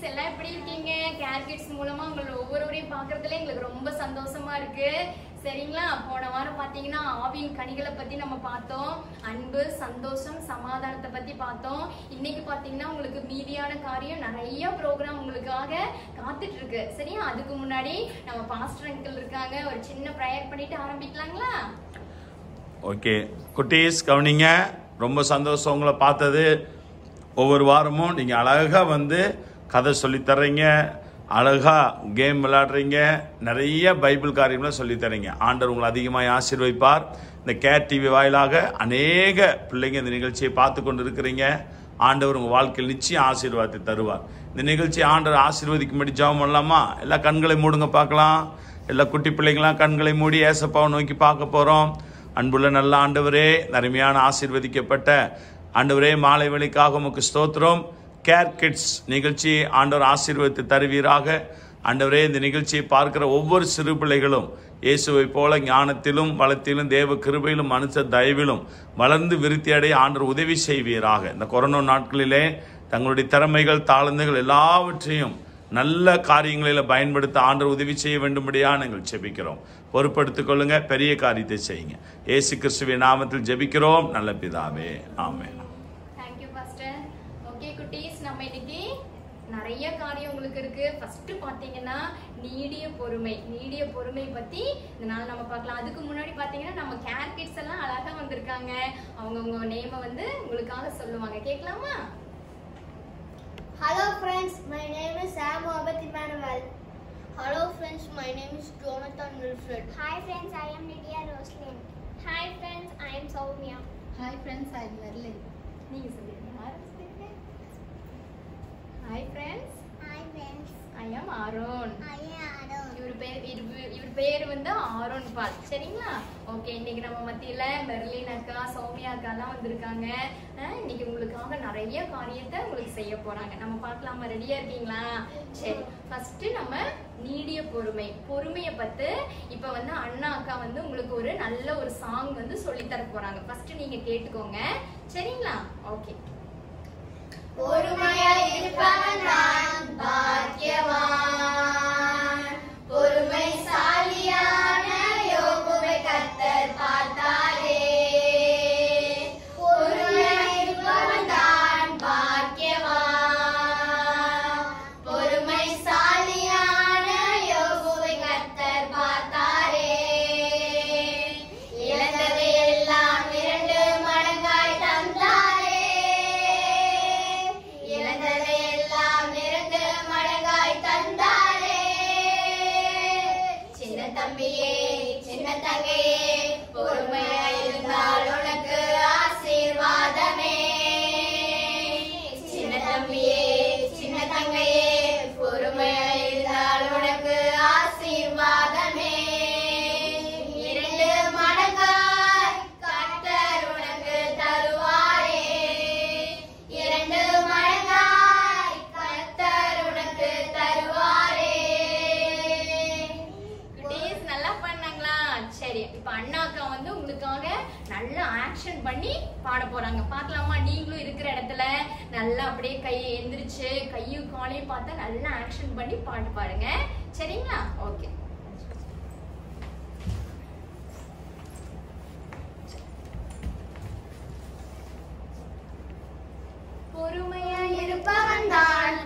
குட்டீஸ் எல்லாம் எப்படி இருக்கீங்க கேர் கிட்ஸ் மூலமா உங்களை ஒவ்வொருவரையும் பார்க்கறதுல எங்களுக்கு ரொம்ப சந்தோஷமா இருக்கு சரிங்களா போன வாரம் பாத்தீங்கன்னா ஆவியின் கனிகளை பத்தி நம்ம பார்த்தோம் அன்பு சந்தோஷம் சமாதானத்தை பத்தி பார்த்தோம் இன்னைக்கு பாத்தீங்கன்னா உங்களுக்கு மீதியான காரியம் நிறைய ப்ரோக்ராம் உங்களுக்காக காத்துட்டு இருக்கு சரியா அதுக்கு முன்னாடி நம்ம பாஸ்டர் அங்கிள் இருக்காங்க ஒரு சின்ன ப்ரேயர் பண்ணிட்டு ஆரம்பிக்கலாங்களா ஓகே குட்டீஸ் கவனிங்க ரொம்ப சந்தோஷம் உங்களை பார்த்தது ஒவ்வொரு வாரமும் நீங்கள் அழகாக வந்து கதை சொல்லித் தர்றீங்க அழகாக கேம் விளையாடுறீங்க நிறைய பைபிள் காரியங்களை சொல்லித் தர்றீங்க ஆண்டவர் உங்களை அதிகமாக ஆசீர்வதிப்பார் இந்த கேட் டிவி வாயிலாக அநேக பிள்ளைங்க இந்த நிகழ்ச்சியை பார்த்து கொண்டு இருக்கிறீங்க ஆண்டவர் உங்கள் வாழ்க்கையில் நிச்சயம் ஆசீர்வாதத்தை தருவார் இந்த நிகழ்ச்சி ஆண்டவர் ஆசீர்வதிக்கும்படி ஜெபம் பண்ணலாமா எல்லா கண்களை மூடுங்க பார்க்கலாம் எல்லா குட்டி பிள்ளைங்களாம் கண்களை மூடி ஏசப்பாவை நோக்கி பார்க்க போகிறோம் அன்புள்ள நல்ல ஆண்டவரே அருமையான ஆசீர்வதிக்கப்பட்ட ஆண்டவரே மாலை வேலைக்காக உமக்கு ஸ்தோத்திரம் கேர் கிட்ஸ் நிகழ்ச்சி ஆண்டவர் ஆசீர்வதித்து தருவீராக ஆண்டவரே இந்த நிகழ்ச்சியை பார்க்கிற ஒவ்வொரு சிறு பிள்ளைகளும் இயேசுவை போல ஞானத்திலும் வளத்திலும் தேவ கிருபையிலும் மனுஷ தயவிலும் வளர்ந்து விருத்தி அடைய ஆண்டவர் உதவி செய்வீராக இந்த கொரோனா நாட்களிலே தங்களுடைய திறமைகள் தாளந்துகள் எல்லாவற்றையும் நல்ல காரியங்களில் பயன்படுத்த ஆண்டவர் உதவி செய்ய வேண்டும்படியா நாங்கள் ஜெபிக்கிறோம் பொறுப்படுத்திக் கொள்ளுங்க பெரிய காரியத்தை செய்யுங்க இயேசு கிறிஸ்துவின் நாமத்தில் ஜெபிக்கிறோம் நல்ல பிதாவே ஆமென் தேங்க்யூ பாஸ்டர் ஓகே குட்டீஸ் நம்ம இன்னைக்கு நிறைய காரியம் உங்களுக்கு இருக்கு ஃபர்ஸ்ட் பாத்தீங்கன்னா நீடிய பொறுமை நீடிய பொறுமை பத்தி இந்த நாள் நம்ம பார்க்கலாம் அதுக்கு முன்னாடி பாத்தீங்கன்னா நம்ம கேர் கிட்ஸ் எல்லாம் அழகா வந்திருக்காங்க அவங்க உங்க நேம வந்து உங்களுக்காக சொல்லுவாங்க கேட்கலாமா Hello friends, my name is Sam Mohammed Emmanuel. Hello friends, my name is Jonathan Wilfred. Hi friends, I am Lydia Roslyn. Hi friends, I am Soumya. Hi friends I Merlin நீங்க சொல்லுங்க ஆரம்பிச்சுங்க hi friends Hi friends, I am Aaron I am Aaron. இவர் பேர் இவர் இவர் பேர் வந்து Aaron பால் சரிங்களா ஓகே இன்னைக்கு நம்ம மத்தியில மெர்லின் அக்கா சௌமியா அக்கா எல்லாம் வந்திருக்காங்க அஹ், இன்னைக்கு உங்களுக்காக நிறைய காரியத்தை உங்களுக்கு செய்ய போறாங்க நம்ம பார்க்கலாமா ரெடியா இருக்கீங்களா சரி ஃபர்ஸ்ட் நம்ம நீடிய பொறுமை பொறுமையை பத்து இப்ப வந்து அண்ணா அக்கா வந்து உங்களுக்கு ஒரு நல்ல ஒரு சாங் வந்து சொல்லி தர போறாங்க ஃபர்ஸ்ட் நீங்க கேட்டுக்கோங்க சரிங்களா ஓகே பொறுமையாய் இருப்பவன் நான் பாக்கியவான். பொறுமைசாலியான யோபுவை கர்த்தர் பார்த்தாரே. பொறுமையாய் இருப்பவன் நான் பாக்கியவான். பொறுமைசாலியான யோபுவை கர்த்தர் பார்த்தாரே. இழந்ததை எல்லாம் இரண்டு மடங்காய் தந்தாரே இழந்ததை எல்லாம் இரண்டு மடங்காய் தந்தாரே சின்ன தம்பியே சின்ன தங்கையே பொறுமையாய் இருந்தால் உனக்கு ஆசீர்வாதமே சின்ன தம்பியே சின்ன தங்கையே பொறுமையாய் இருந்தால் உனக்கு ஆசீர்வாதமே இரண்டு மடங்காய் கர்த்தர் உனக்கு தருவாரே இரண்டு மடங்காய் கர்த்தர் உனக்கு தருவாரே குட்டீஸ் நல்லா பண்ணாங்களா சரி இப்ப அண்ணா அக்கா வந்து உங்களுக்காக நல்ல ஆக்ஷன் பண்ணி பாட போறாங்க பார்க்கலாமா நீங்களும் இருக்கிற இடத்துல நல்லா அப்படியே கை எந்திரிச்சு கையும் காலையும் பார்த்தா நல்லா ஆக்ஷன் பண்ணி பாட்டு பாடுங்க சரிங்களா ஓகே பொறுமையாய் இருப்பவன் தான்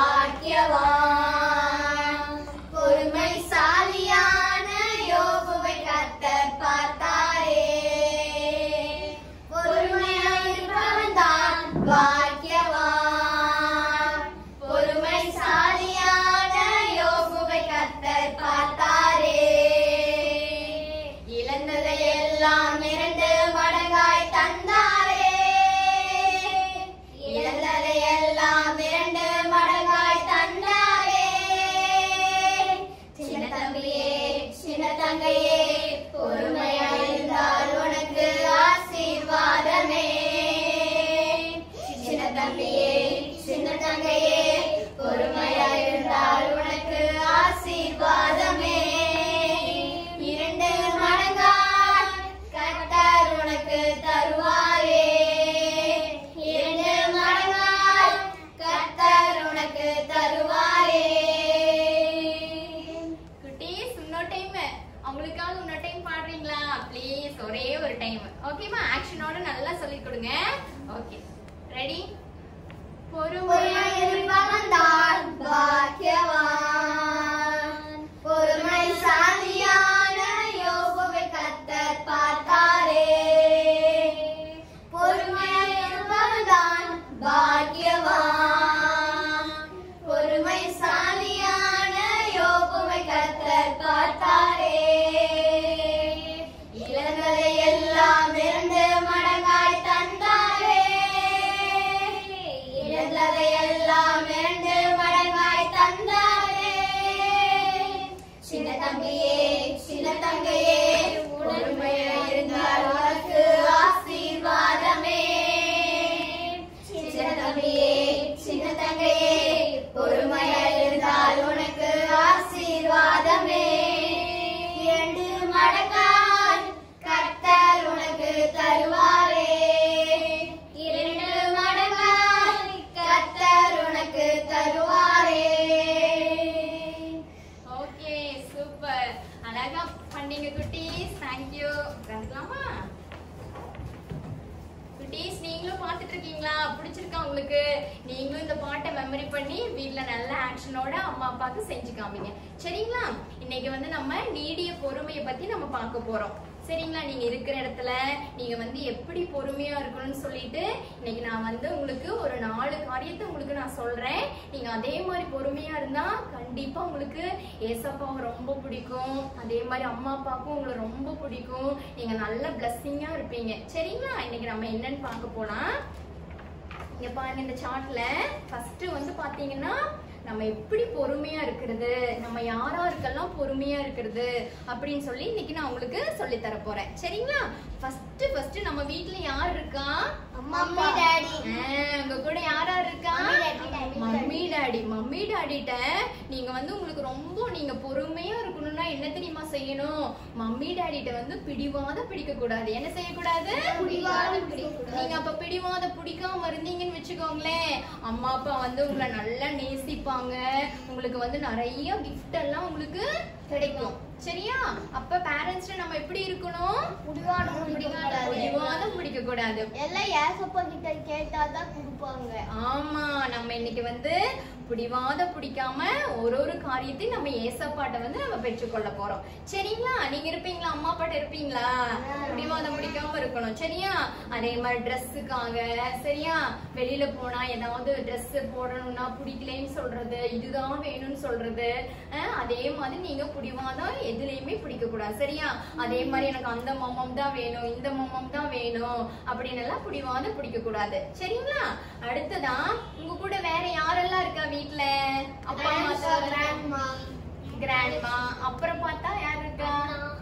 பாக்கியவான் பொறுமைசாலியான யோபுவை கர்த்தர் பார்த்தாரே பொறுமையாய் இருப்பவன் தான் பாக்கியவான் பொறுமைசாலியான யோபுவை கர்த்தர் பார்த்தாரே இழந்ததை எல்லாம் இரண்டு மடங்காய் தந்தாரே இழந்ததை எல்லாம் இரண்டு மடங்காய் தந்தாரே சின்ன தம்பியே சின்ன தங்கையே பொறுமையாய் இருந்தால் உனக்கு ஆசீர்வாதமே சின்ன ஆக்ஷனோட நல்லா சொல்லி கொடுங்க ஓகே ரெடி பொறுமை இருப்பவன் தான் பாக்கியவான் பொறுமைசாலியான யோபுவை கர்த்தர் பார்த்தாரே பொறுமை இருப்பவன் தான் பாக்கியவான் பொறுமைசாலியான யோபுவை கர்த்தர் பார்த்தாரே இழந்ததை எல்லாம் இருந்து மடங்காய் தந்தாரே இழந்ததை எல்லாம் இரண்டு மடங்காய் தந்தாரே சின்ன தம்பியே சின்ன தங்கையே பொறுமையா இருந்தால் உனக்கு ஆசீர்வாதமே சின்ன தம்பியே சின்ன தங்கையே பொறுமையா இருந்தால் உனக்கு ஆசீர்வாதமே இரண்டு மடங்காய் கர்த்தர் உனக்கு தருவாரே இரண்டு மடங்காய் கர்த்தர் உனக்கு தருவாரே ஓகே சூப்பர் அழகா பண்ணீங்க குட்டீஸ் தேங்க்யூ உட்காந்துக்கலாமா குட்டீஸ் நீங்களும் பார்த்துட்டு இருக்கீங்களா பிடிச்சிருக்கா உங்களுக்கு நீங்களும் இந்த பாட்டை மெமரி பண்ணி வீட்ல நல்ல ஆக்ஷனோட அம்மா அப்பாவுக்கு செஞ்சு காமிங்க சரிங்களா இன்னைக்கு வந்து நம்ம நீடிய பொறுமையை பத்தி நம்ம பார்க்க போறோம் சரிங்களா நீங்க இருக்கிற இடத்துல நீங்க வந்து எப்படி பொறுமையா இருக்கணும்னு சொல்லிட்டு இன்னைக்கு நான் வந்து உங்களுக்கு ஒரு நாலு காரியத்தை உங்களுக்கு நான் சொல்றேன் நீங்க அதே மாதிரி பொறுமையா இருந்தா கண்டிப்பா உங்களுக்கு ஏசப்பாவை ரொம்ப பிடிக்கும் அதே மாதிரி அம்மா அப்பாவுக்கும் உங்களை ரொம்ப பிடிக்கும் நீங்க நல்ல பிளஸ்ஸிங்கா இருப்பீங்க சரிங்களா இன்னைக்கு நம்ம என்னன்னு பார்க்க போலாம் இங்க பாருங்க இந்த சார்ட்ல ஃபர்ஸ்ட் வந்து பாத்தீங்கன்னா நம்ம எப்படி பொறுமையா இருக்கிறது நம்ம யாராருக்கெல்லாம் பொறுமையா இருக்கிறது அப்படின்னு சொல்லி இன்னைக்கு நான் உங்களுக்கு சொல்லி தர போறேன் சரிங்களா ஃபர்ஸ்ட் ஃபர்ஸ்ட் நம்ம வீட்ல யார் இருக்கா மம்மி டாடி ஆ, உங்க கூட யாரா இருக்கா mummy, daddy, daddy. Mummy daddy mummy டாடிட்ட நீங்க வந்து உங்களுக்கு ரொம்ப நீங்க பொறுமையா இருக்கணும்னா என்ன தெரியுமா செய்யணும் மம்மி டாடிட்ட வந்து பிடிவாத பிடிக்க கூடாது என்ன செய்யக்கூடாது பிடிவாதம் பிடிக்கக்கூடாது. நீங்க அப்ப பிடிவாத பிடிக்காம இருந்தீங்கன்னு வச்சுக்கோங்களேன் அம்மா அப்பா வந்து உங்களை நல்லா நேசிப்பாங்க உங்களுக்கு வந்து நிறைய gift எல்லாம் உங்களுக்கு கிடைக்கும் சரியா அப்ப பேரண்ட்ஸ்ல நம்ம எப்படி இருக்கணும் பிடிவாதம் பிடிக்கக்கூடாது பிடிவாதம் பிடிக்க கூடாது எல்லாம் ஏசப்பா கிட்ட கேட்டாதான் கொடுப்பாங்க ஆமா நம்ம இன்னைக்கு வந்து பிடிவாத பிடிக்காம ஒரு ஒரு காரியத்தையும் நம்ம ஏசப்பாட்ட வந்து நம்ம பெற்றுக்கொள்ள போறோம் சரிங்களா நீங்க இருப்பீங்களா அம்மா அப்பாட்ட இருப்பீங்களா பிடிவாதம் பிடிக்காம இருக்கணும் சரியா அதே மாதிரி ட்ரெஸ்ஸுக்காக சரியா வெளியில போனா ஏதாவது Dress போடணும்னா பிடிக்கலன்னு சொல்றது இதுதான் வேணும்னு சொல்றது அஹ், அதே மாதிரி நீங்க பிடிவாதம் எதுலயுமே பிடிக்க கூடாது சரியா அதே மாதிரி எனக்கு அந்த மம்மம் தான் வேணும் இந்த மம்மம் தான் வேணும் அப்படின்னு எல்லாம் பிடிவாதம் பிடிக்க கூடாது சரிங்களா அடுத்ததா உங்க கூட வேற யாரெல்லாம் இருக்கா வீட்ல அப்பா அம்மா கிராண்ட்மா கிராண்ட்மா அப்புறம் பார்த்தா யார் இருக்கா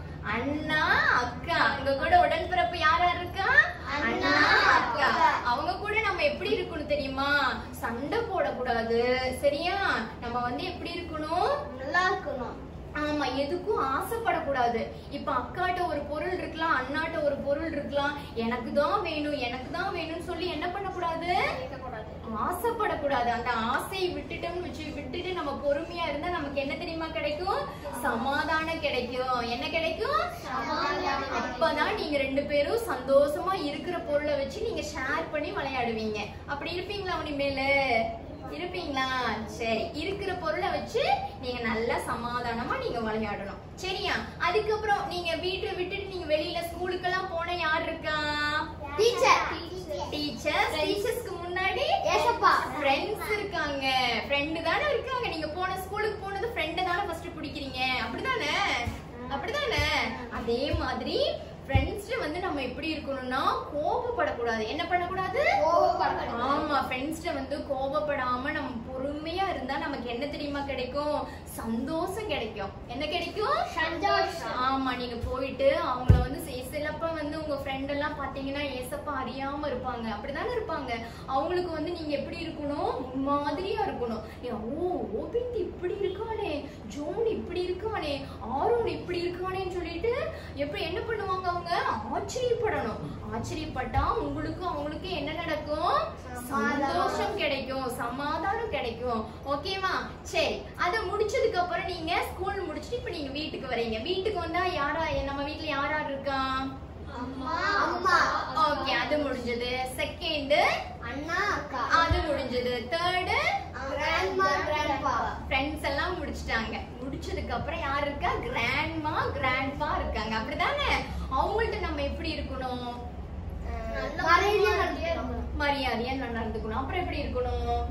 அண்ணா அக்கா உங்க கூட உடன்பிறப்பு யார் யார் இருக்கா அண்ணா, அக்கா அக்கா. அவங்க கூட நம்ம எப்படி இருக்கணும் தெரியுமா சண்டை போடக்கூடாது சரியா நம்ம வந்து எப்படி இருக்கணும் நல்லா இருக்கணும் ஆமா எதுக்கும் ஆசைப்படக்கூடாது இப்ப அக்காட்ட ஒரு பொருள் இருக்கலாம் அண்ணாட்ட ஒரு பொருள் இருக்கலாம் எனக்கு தான் வேணும் எனக்கு தான் வேணும்னு சொல்லி என்ன பண்ணக்கூடாது கேட்கக்கூடாது ஆசைப்படக்கூடாது அந்த ஆசையை விட்டுட்டோம்னு வச்சு விட்டுட்டு நம்ம பொறுமையா இருந்தா நமக்கு என்ன தெரியுமா கிடைக்கும் சமாதானம் கிடைக்கும் என்ன கிடைக்கும் சமாதானம். அப்பதான் நீங்க ரெண்டு பேரும் சந்தோஷமா இருக்கிற பொருளை வச்சு நீங்க ஷேர் பண்ணி விளையாடுவீங்க அப்படி இருப்பீங்களா இனிமேலு இருப்பீங்களா சரி இருக்கிற பொருளை வச்சு நீங்க நல்லா சமாதானமா நீங்க விளையாடணும் சரியா அதுக்கப்புறம் நீங்க வீட்டை விட்டுட்டு நீங்க வெளியில ஸ்கூலுக்கெல்லாம் போன யார் இருக்கா டீச்சர் டீச்சர்ஸ் டீச்சர்ஸ்க்கு முன்னாடி ஏசப்பா ஃப்ரெண்ட்ஸ் இருக்காங்க ஃப்ரெண்டு தானே இருக்காங்க நீங்க போன ஸ்கூலுக்கு போனது ஃப்ரெண்டை தானே ஃபர்ஸ்ட் பிடிக்கிறீங்க அப்படிதானே அப்படிதானே அதே மாதிரி ஃப்ரெண்ட்ஸ்ல வந்து நம்ம எப்படி இருக்கணும்னா கோபப்படக்கூடாது என்ன பண்ணக்கூடாது கோபப்படக்கூடாது. ஆமா ஃப்ரெண்ட்ஸ்ல வந்து கோபப்படாம நம்ம பொறுமையா இருந்தா நமக்கு என்ன தெரியுமா கிடைக்கும் சந்தோஷம் கிடைக்கும் என்ன கிடைக்கும் சந்தோஷம். ஆமா நீங்க போயிட்டு அவங்கள வந்து சி- சிலப்ப வந்து உங்க ஃப்ரெண்ட் எல்லாம் பாத்தீங்கன்னா ஏசப்பா அறியாம இருப்பாங்க அப்படிதானே இருப்பாங்க அவங்களுக்கு வந்து நீங்க எப்படி இருக்கணும் முன்மாதிரியா இருக்கணும் ஏ, ஓ ஓபித் இப்படி இருக்கானே ஜோன் இப்படி இருக்கானே ஆரோன் இப்படி இருக்கானேன்னு சொல்லிட்டு எப்படி என்ன பண்ணுவாங்க அவங்க ஆச்சரியப்படணும் ஆச்சரியப்பட்டா உங்களுக்கு அவங்களுக்கு என்ன நடக்கும் சந்தோஷம் கிடைக்கும் சமாதானம் கிடைக்கும் ஓகேவா சரி அத முடிச்சதுக்கு அப்புறம் நீங்க ஸ்கூல் முடிச்சுட்டு இப்ப நீங்க வீட்டுக்கு வரீங்க வீட்டுக்கு வந்தா யாரா நம்ம வீட்ல யார் யார் இருக்கா அம்மா அம்மா ஓகே முடிஞ்சது செகண்ட் அண்ணா அக்கா அது முடிஞ்சது தேர்டு கிராண்ட்மா கிராண்ட்பா ஃப்ரெண்ட்ஸ் எல்லாம் முடிச்சிட்டாங்க முடிச்சதுக்கு அப்புறம் யார் இருக்கா கிராண்ட்மா கிராண்ட்பா இருக்காங்க அப்படிதானே அவங்கள்ட்ட நம்ம எப்படி இருக்கணும் மரியாதையா நடந்துக்கணும். மரியாதையா நடந்துக்கணும் அப்புறம் எப்படி இருக்கணும்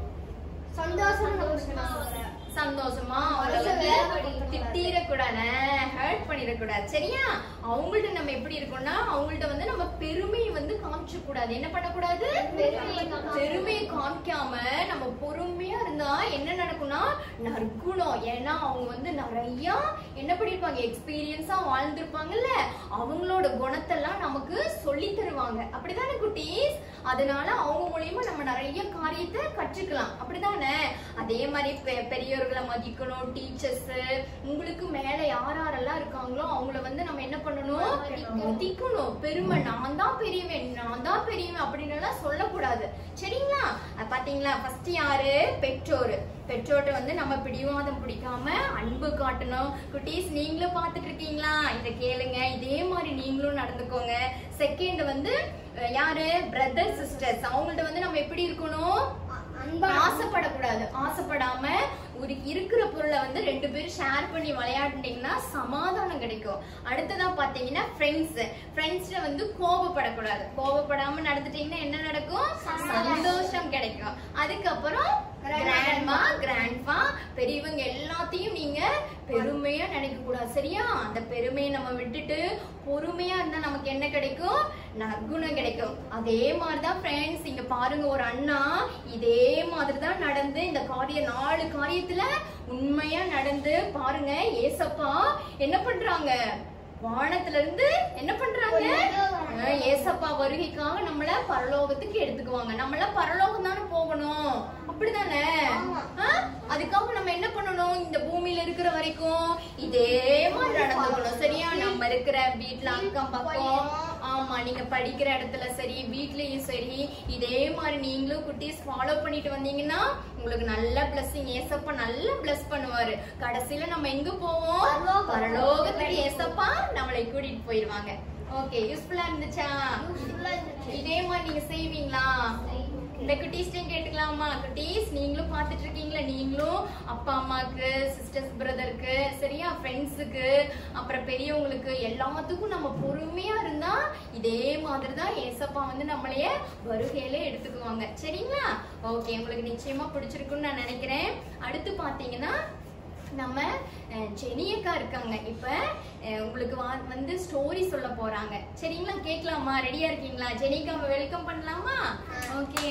சந்தோஷமா சந்தோஷமா மனசை வேதனைப்படுத்தக்கூடாது. திட்டிடக்கூடாது ஹர்ட் பண்ணிடக்கூடாது சரியா அவங்கள்ட்ட நம்ம எப்படி இருக்கோம்னா அவங்கள்ட்ட வந்து நம்ம பெருமையை வந்து காமிச்ச கூடாது என்ன பண்ணக்கூடாது பெருமையை காமிக்க- பெருமையை காமிக்காம நம்ம பொறுமையா இருந்தா என்ன நடக்கும்னா நற்குணம் ஏன்னா அவங்க வந்து நிறைய என்ன பண்ணிருப்பாங்க எக்ஸ்பீரியன்ஸா வாழ்ந்திருப்பாங்கல்ல அவங்களோட குணத்தெல்லாம் நமக்கு சொல்லி தருவாங்க அப்படிதானே குட்டீஸ் அதனால அவங்க மூலியமா நம்ம நிறைய காரியத்தை கற்றுக்கலாம் அப்படிதானே அதே மாதிரி பெ- பெரியவர்களை மதிக்கணும் டீச்சர்ஸ் உங்களுக்கு மேல யார் யாரெல்லாம் இருக்காங்களோ அவங்கள வந்து நம்ம என்ன பண்ணணும் மதிக்கணும் பெருமை நான் தான் பெரியவன் நான் தான் பெரியவன் அப்படின்னு எல்லாம் சொல்லக்கூடாது சரிங்களா அஹ் பாத்தீங்களா ஃபர்ஸ்ட் யாரு பெற்றோர் பெற்றோர்ட்ட வந்து நம்ம பிடிவாதம் பிடிக்காம அன்பு காட்டணும் குட்டீஸ் நீங்களும் பார்த்துட்டு இருக்கீங்களா இதை கேளுங்க இதே மாதிரி நீங்களும் நடந்துக்கோங்க செகண்ட் வந்து அஹ் யாரு பிரதர் சிஸ்டர்ஸ் அவங்கள்ட்ட வந்து நம்ம எப்படி இருக்கணும் அன்பா ஆசைப்படக்கூடாது ஆசைப்படாம ஒரு இருக்கிற பொருளை வந்து ரெண்டு பேரும் ஷேர் பண்ணி விளையாடிட்டீங்கன்னா சமாதானம் கிடைக்கும் அடுத்ததா பாத்தீங்கன்னா ஃப்ரெண்ட்ஸ் ஃப்ரெண்ட்ஸ்ல வந்து கோபப்படக்கூடாது கோபப்படாம நடந்துட்டீங்கன்னா என்ன நடக்கும் சந்தோஷம் கிடைக்கும் அதுக்கப்புறம் கிராண்ட்மா கிராண்ட்பா பெரியவங்க எல்லாத்தையும் நீங்க பெருமையா நினைக்க கூடாது சரியா அந்த பெருமையை நம்ம விட்டுட்டு பொறுமையா இருந்தா நமக்கு என்ன கிடைக்கும் நற்குணம் கிடைக்கும் அதே மாதிரிதான் ஃப்ரெண்ட்ஸ் இங்க பாருங்க ஒரு அண்ணா இதே மாதிரி தான் நடந்து இந்த காரியம் நாலு காரியத்துல உண்மையா நடந்து பாருங்க ஏசப்பா என்ன பண்றாங்க வானத்துல இருந்து என்ன பண்றாங்க ஆஹ், ஏசப்பா வருகைக்காக நம்மள பரலோகத்துக்கு எடுத்துக்குவாங்க நம்மள பரலோகம் தானே போகணும் அப்படிதானே ஆஹ், அதுக்காக நம்ம என்ன பண்ணணும் இந்த பூமியில இருக்கிற வரைக்கும் இதே மாதிரி நடந்துக்கணும் சரியா நம்ம இருக்கிற வீட்ல அக்கம் பக்கம் ஆமா நீங்க படிக்கிற இடத்துல சரி வீட்லயும் சரி இதே மாதிரி நீங்களும் குட்டீஸ் ஃபாலோ பண்ணிட்டு வந்தீங்கன்னா உங்களுக்கு நல்ல பிளஸ்ஸிங் ஏசப்பா நல்லா பிளஸ் பண்ணுவாரு கடைசியில நம்ம எங்க போவோம் பரலோகம். பரலோகத்துக்கு ஏசப்பா நம்மளை கூட்டிட்டு போயிருவாங்க ஓகே யூஸ்ஃபுல்லா இருந்துச்சா Useful-ஆ இருந்துச்சு. இதே மாதிரி நீங்க செய்வீங்களா இந்த குட்டீஸ்டையும் கேட்டுக்கலாமா குட்டீஸ் நீங்களும் பார்த்துட்டு இருக்கீங்களா நீங்களும் அப்பா அம்மாக்கு சிஸ்டர்ஸ் பிரதருக்கு சரியா ஃப்ரெண்ட்ஸுக்கு அப்புறம் பெரியவங்களுக்கு எல்லாத்துக்கும் நம்ம பொறுமையா இருந்தா இதே மாதிரி தான் ஏசப்பா வந்து நம்மளைய வருகையில எடுத்துக்குவாங்க சரிங்களா ஓகே உங்களுக்கு நிச்சயமா பிடிச்சிருக்குன்னு நான் நினைக்கிறேன் அடுத்து பாத்தீங்கன்னா நம்ம அஹ், ஜெனியக்கா இருக்காங்க இப்ப அஹ், உங்களுக்கு வா- வந்து ஸ்டோரி சொல்ல போறாங்க சரிங்களா கேட்கலாமா ரெடியா இருக்கீங்களா ஜெனிக்காவை வெல்கம் பண்ணலாமா ஓகே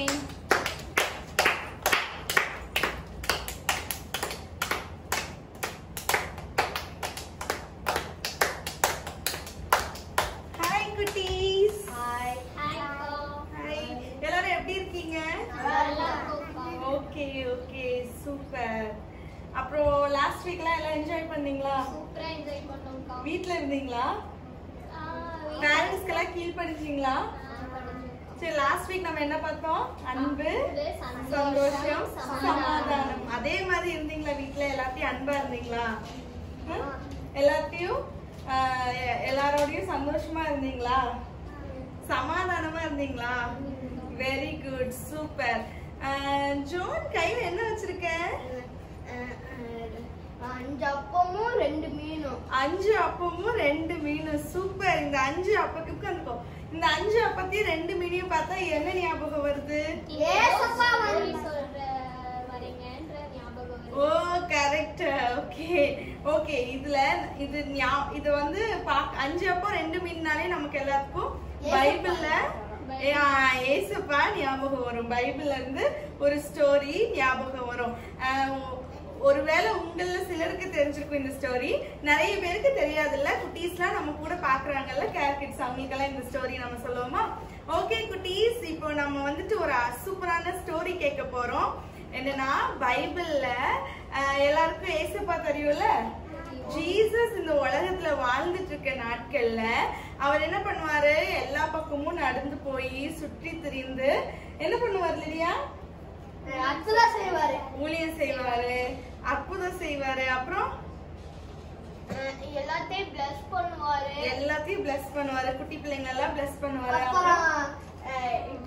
ஹாய் குட்டீஸ் Hi. Hi, Ko. ஹாய் எல்லாரும் எப்படி இருக்கீங்க நல்லா இருக்கோம்க்கா. ஓகே ஓகே சூப்பர் அப்புறம் லாஸ்ட் வீக்லாம் எல்லாம் என்ஜாய் பண்ணீங்களா சூப்பரா enjoy பண்ணோம்க்கா. வீட்ல இருந்தீங்களா ஆ, வீட்ல- பேரண்ட்ஸ்க்கெல்லாம் கீழ் படிச்சீங்களா ஆ, படிச்சோம்க்கா. சரி லாஸ்ட் வீக் நம்ம என்ன பார்த்தோம் அன்பு அன்பு, சந்தோஷம் சமாதானம். சமாதானம் அதே மாதிரி இருந்தீங்களா வீட்ல எல்லாத்தையும் அன்பா இருந்தீங்களா ம்? எல்லாத்தையும் ஆஹ், எ- எல்லாரோடையும் சந்தோஷமா இருந்தீங்களா சமாதானமா இருந்தீங்களா வெரி குட் சூப்பர் ஜோன் கையில என்ன வச்சிருக்க அஹ், அஹ், அஞ்சு அப்பமும் ரெண்டு மீனும் அஞ்சு அப்பமும் ரெண்டு மீனும் சூப்பர் இந்த அஞ்சு அப்பத்துக்கு அந்த இந்த அஞ்சு அப்பத்தையும் ரெண்டு மீனையும் பார்த்தா என்ன ஞாபகம் வருது ஏசப்பா வந்து சொல்ற வரீங்கன்ற ஞாபகம் வருது. ஓ கரெக்ட் ஓகே ஓகே இதுல இது ஞா- இது வந்து பாக்- அஞ்சு அப்போ ரெண்டு மீன்னாலே நமக்கு எல்லாத்துக்கும் ஏசப்பா. பைபிள்ல ஏ- ஆ, ஏசப்பா ஞாபகம் வரும் பைபிள்ல இருந்து ஒரு ஸ்டோரி ஞாபகம் வரும் ஆஹ், ஒ- ஒருவேளை உங்கள சிலருக்கு தெரிஞ்சிருக்கும் இந்த ஸ்டோரி நிறைய பேருக்கு தெரியாதுல்ல குட்டீஸ்லாம் நம்ம கூட பாக்குறாங்கல்ல கேர் கிட்ஸ் அவங்களுக்கெல்லாம் இந்த ஸ்டோரி நம்ம சொல்லுவோமா ஓகே குட்டீஸ் இப்போ நம்ம வந்துட்டு ஒரு சூப்பரான ஸ்டோரி கேட்க போறோம் என்னன்னா பைபிள்ல ஆஹ், எல்லாருக்கும் ஏசப்பா தெரியும்ல ஜீசஸ் இந்த உலகத்துல வாழ்ந்துட்டு இருக்க நாட்கள்ல அவர் என்ன பண்ணுவாரு எல்லா பக்கமும் நடந்து போய் சுற்றி திரிந்து என்ன பண்ணுவார் இல்லையா அஹ், அற்புதம் செய்வாரு ஊழியம் செய்வாரு அற்புதம் செய்வாரு அப்புறம் அஹ், எல்லாத்தையும் bless பண்ணுவாரு எல்லாத்தையும் பிளஸ் பண்ணுவாரு குட்டி பிள்ளைங்க எல்லாம் பிளஸ் பண்ணுவாரு அப்புறம் அப்புறம் அஹ்,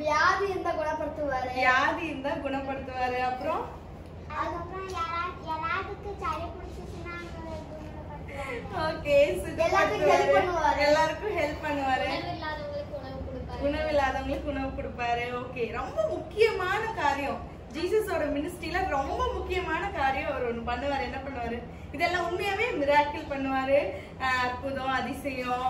ஓகே எல்லாத்துக்கும் help பண்ணுவாரு. எல்லாருக்கும் ஹெல்ப் பண்ணுவாரு உணவு இல்லாதவங்களுக்கு உணவு கொடுப்பாரு உணவு இல்லாதவங்களுக்கு உணவு கொடுப்பாரு ஓகே ரொம்ப முக்கியமான காரியம் ஜீசஸோட மினிஸ்ட்ரியில ரொம்ப முக்கியமான காரியம் அவர் ஒண்ணு பண்ணுவாரு என்ன பண்ணுவாரு இதெல்லாம் உண்மையாவே மிராக்கிள் பண்ணுவாரு ஆஹ் அற்புதம் அதிசயம்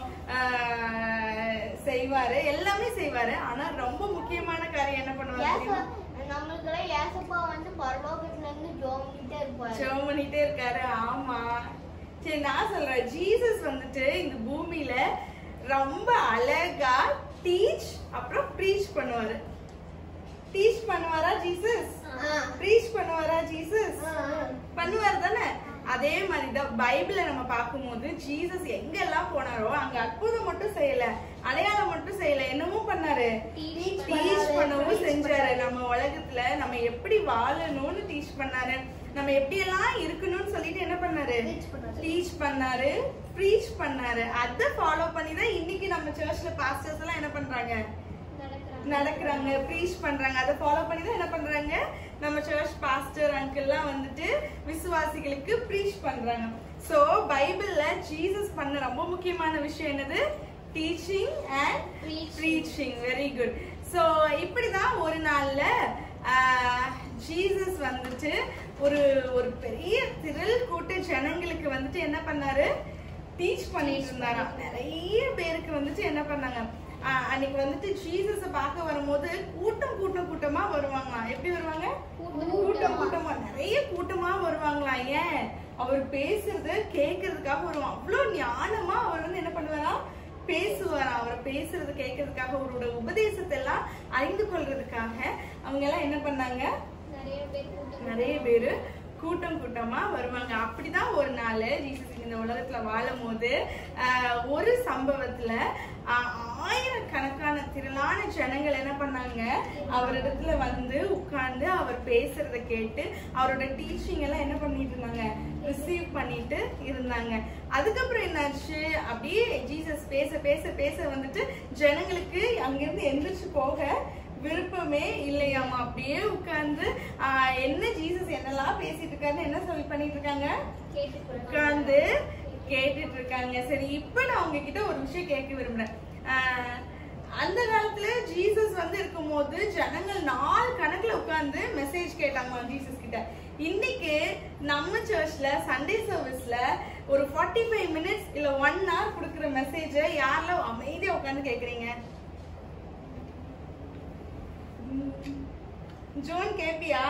ஆஹ் செய்வாரு எல்லாமே செய்வாரு ஆனா ரொம்ப முக்கியமான காரியம் என்ன பண்ணுவாரு தெரியுமா? நம்மளுக்கெல்லாம் ஏசப்பா வந்து பரலோகத்துல இருந்து ஜோமிட்டே இருப்பாரு ஜெபம் பண்ணிட்டே இருக்காரு ஆமா சரி நான் சொல்றேன் ஜீசஸ் வந்துட்டு இந்த பூமியில ரொம்ப அழகா டீச் அப்புறம் ப்ரீச் பண்ணுவாரு டீச் பண்ணுவாரா ஜீசஸ் ஆ. ப்ரீச் பண்ணுவாரா ஜீசஸ் ஆ, ஆ. பண்ணுவார் தானே அதே மாதிரி தான் பைபிளை நம்ம பார்க்கும்போது ஜீசஸ் எங்கெல்லாம் போனாரோ அங்க அற்புதம் மட்டும் செய்யல அடையாளம் மட்டும் செய்யல என்னமோ பண்ணாரு Teach டீச் பண்ணாரு, பண்ணவும் preach செஞ்சாரு நம்ம உலகத்துல நம்ம எப்படி வாழணும்னு டீச் பண்ணாரு நம்ம எப்படி எல்லாம் இருக்கணும்னு சொல்லிட்டு என்ன பண்ணாரு Preach பண்ணாரு. டீச் பண்ணாரு ப்ரீச் பண்ணாரு அத ஃபாலோ பண்ணி தான் இன்னைக்கு நம்ம சர்ச்ல பாஸ்டர்ஸ் எல்லாம் என்ன பண்றாங்க நடக்கிறாங்க. நடக்கிறாங்க ப்ரீச் பண்றாங்க அதை ஃபாலோ பண்ணி தான் என்ன பண்றாங்க நம்ம சர்ச் பாஸ்டர் அங்கிள்லாம் வந்துட்டு விசுவாசிகளுக்கு ப்ரீச் பண்றாங்க சோ பைபிள்ல ஜீசஸ் பண்ண ரொம்ப முக்கியமான விஷயம் என்னது teaching and Preaching. Preaching very good so இப்படிதான் ஒரு நாள்ல ஜீசஸ் வந்துட்டு ஒரு ஒரு பெரிய திரள் கூட்ட ஜனங்களுக்கு வந்துட்டு என்ன பண்ணாரு டீச் பண்ணிட்டு இருந்தாராம் நிறைய பேருக்கு வந்துட்டு என்ன பண்ணாங்க ஆஹ் அன்னைக்கு வந்துட்டு ஜீசஸ பார்க்க வரும்போது கூட்டம் கூட்டம் கூட்டமா வருவாங்களாம் எப்படி வருவாங்க கூட்டம் கூட்டம் கூட்டமா நிறைய கூட்டமா வருவாங்களாம் ஏன் அவர் பேசுறது கேட்கறதுக்காக வருவான் அவ்வளவு ஞானமா அவர் வந்து என்ன பண்ணுவாராம் பேசுவாராம் அவர் பேசுறது கேட்கறதுக்காக அவரோட உபதேசத்தை எல்லாம் அறிந்து கொள்றதுக்காக அவங்க எல்லாம் என்ன பண்ணாங்க நிறைய பேர் கூட்டம் நிறைய பேரு கூட்டம் கூட்டமா வருவாங்க அப்படிதான் ஒரு நாள் ஜீசஸ் இந்த உலகத்துல வாழும் போது ஆஹ், ஒரு சம்பவத்துல ஆஹ், ஆயிரக்கணக்கான திரளான ஜனங்கள் என்ன பண்ணாங்க அவரிடத்துல வந்து உட்கார்ந்து அவர் பேசுறத கேட்டு அவரோட டீச்சிங் எல்லாம் என்ன பண்ணிட்டு இருந்தாங்க ரிசீவ் பண்ணிட்டு இருந்தாங்க அதுக்கப்புறம் என்னாச்சு அப்படியே ஜீசஸ் பேச பேச பேச வந்துட்டு ஜனங்களுக்கு அங்கிருந்து எந்திரிச்சு போக விருப்பமே இல்லையாமா அப்படியே உட்கார்ந்து ஆஹ், என்ன ஜீசஸ் என்னெல்லாம் பேசிட்டு இருக்காருன்னு என்ன சொல்லி பண்ணிட்டு இருக்காங்க கேட்டுட்டு உட்கார்ந்து கேட்டுட்டு இருக்காங்க சரி இப்ப நான் உங்ககிட்ட ஒரு விஷயம் கேட்க விரும்புறேன் ஆஹ், அந்த காலத்துல ஜீசஸ் வந்து இருக்கும்போது ஜனங்கள் நாலு கணக்குல உட்கார்ந்து மெசேஜ் கேட்டாங்க ஜீசஸ் கிட்ட இன்னைக்கு நம்ம சர்ச்ல சண்டே சர்வீஸ்ல ஒரு 45 ஃபைவ் மினிட்ஸ் இல்ல ஒன் ஹவர் கொடுக்குற மெசேஜ யாரெல்லாம் அமைதியா உட்கார்ந்து கேக்குறீங்க ஜோன் கேப்பியா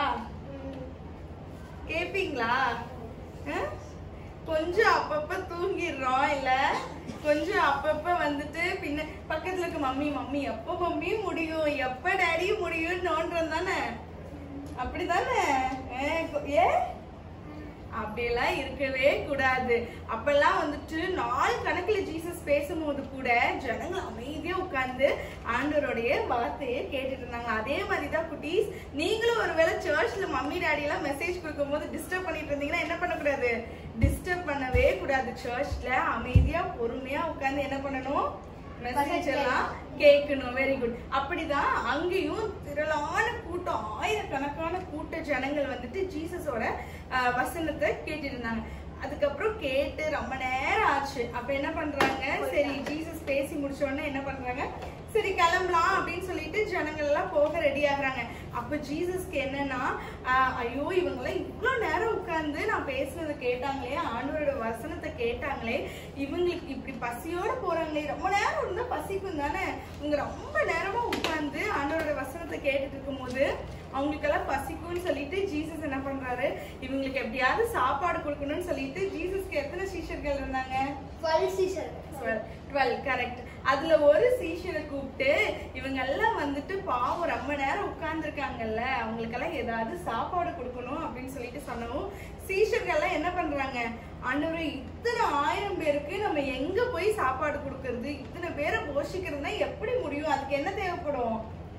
கேப்பீங்களா அஹ்? கொஞ்சம் அப்பப்ப தூங்கிடுறோம் இல்ல கொஞ்சம் அப்பப்ப வந்துட்டு பின்ன பக்கத்துல இருக்க மம்மி மம்மி எப்ப மம்மி முடியும் எப்ப டேடி முடியும் நோன்றம் தானே அப்படிதானே அஹ் கொ- ஏ அப்படியெல்லாம் இருக்கவே கூடாது அப்பெல்லாம் வந்துட்டு நாள் கணக்குல ஜீசஸ் பேசும்போது கூட ஜனங்கள் அமைதியா உட்கார்ந்து ஆண்டவருடைய வார்த்தையை கேட்டுட்டு இருந்தாங்க அதே மாதிரிதான் குட்டீஸ் நீங்களும் ஒருவேளை சர்ச்ல மம்மி டாடி எல்லாம் மெசேஜ் கொடுக்கும்போது டிஸ்டர்ப் பண்ணிட்டு இருந்தீங்கன்னா என்ன பண்ணக்கூடாது டிஸ்டர்ப் பண்ணவே கூடாது சர்ச்ல அமைதியா பொறுமையா உட்கார்ந்து என்ன பண்ணணும் மெசேஜ் எல்லாம் கேட்கணும் வெரி குட் அப்படிதான் அங்கேயும் திரளான கூட்டம் ஆயிரக்கணக்கான கூட்ட ஜனங்கள் வந்துட்டு ஜீசஸோட அஹ், வசனத்தை கேட்டுட்டு இருந்தாங்க அதுக்கப்புறம் கேட்டு ரொம்ப நேரம் ஆச்சு அப்ப என்ன பண்றாங்க சரி ஜீசஸ் பேசி முடிச்ச உடனே என்ன பண்றாங்க சரி கிளம்பலாம் அப்படின்னு சொல்லிட்டு ஜனங்கள் எல்லாம் போக ரெடி ஆகுறாங்க அப்ப ஜீசஸ்க்கு என்னன்னா ஆஹ், ஐயோ இவங்க எல்லாம் இவ்வளவு நேரம் உட்கார்ந்து நான் பேசுனதை கேட்டாங்களே ஆண்டவரோட வசனத்தை கேட்டாங்களே இவங்களுக்கு இப்படி பசியோட போறாங்களே ரொம்ப நேரம் இருந்தா பசிக்கும் தானே இவங்க ரொம்ப நேரமா உட்கார்ந்து ஆண்டவரோட வசனத்தை கேட்டுட்டு இருக்கும்போது அவங்களுக்கெல்லாம் பசிக்கும்னு சொல்லிட்டு ஜீசஸ் என்ன பண்றாரு இவங்களுக்கு எப்படியாவது சாப்பாடு கொடுக்கணும்னு சொல்லிட்டு ஜீசஸ்க்கு எத்தனை சீஷர்கள் இருந்தாங்க டுவெல் சீசன் டுவெல் கரெக்ட் அதுல ஒரு சீஷரை கூப்பிட்டு இவங்க எல்லாம் வந்துட்டு பாவம் ரொம்ப நேரம் உட்கார்ந்துருக்காங்கல்ல அவங்களுக்கெல்லாம் ஏதாவது சாப்பாடு கொடுக்கணும் அப்படின்னு சொல்லிட்டு சொன்னவும் சீஷர்கள் எல்லாம் என்ன பண்றாங்க ஆண்டவரே இத்தனை ஆயிரம் பேருக்கு நம்ம எங்க போய் சாப்பாடு கொடுக்கறது இத்தனை பேரை போஷிக்கிறதுனா எப்படி முடியும் அதுக்கு என்ன தேவைப்படும்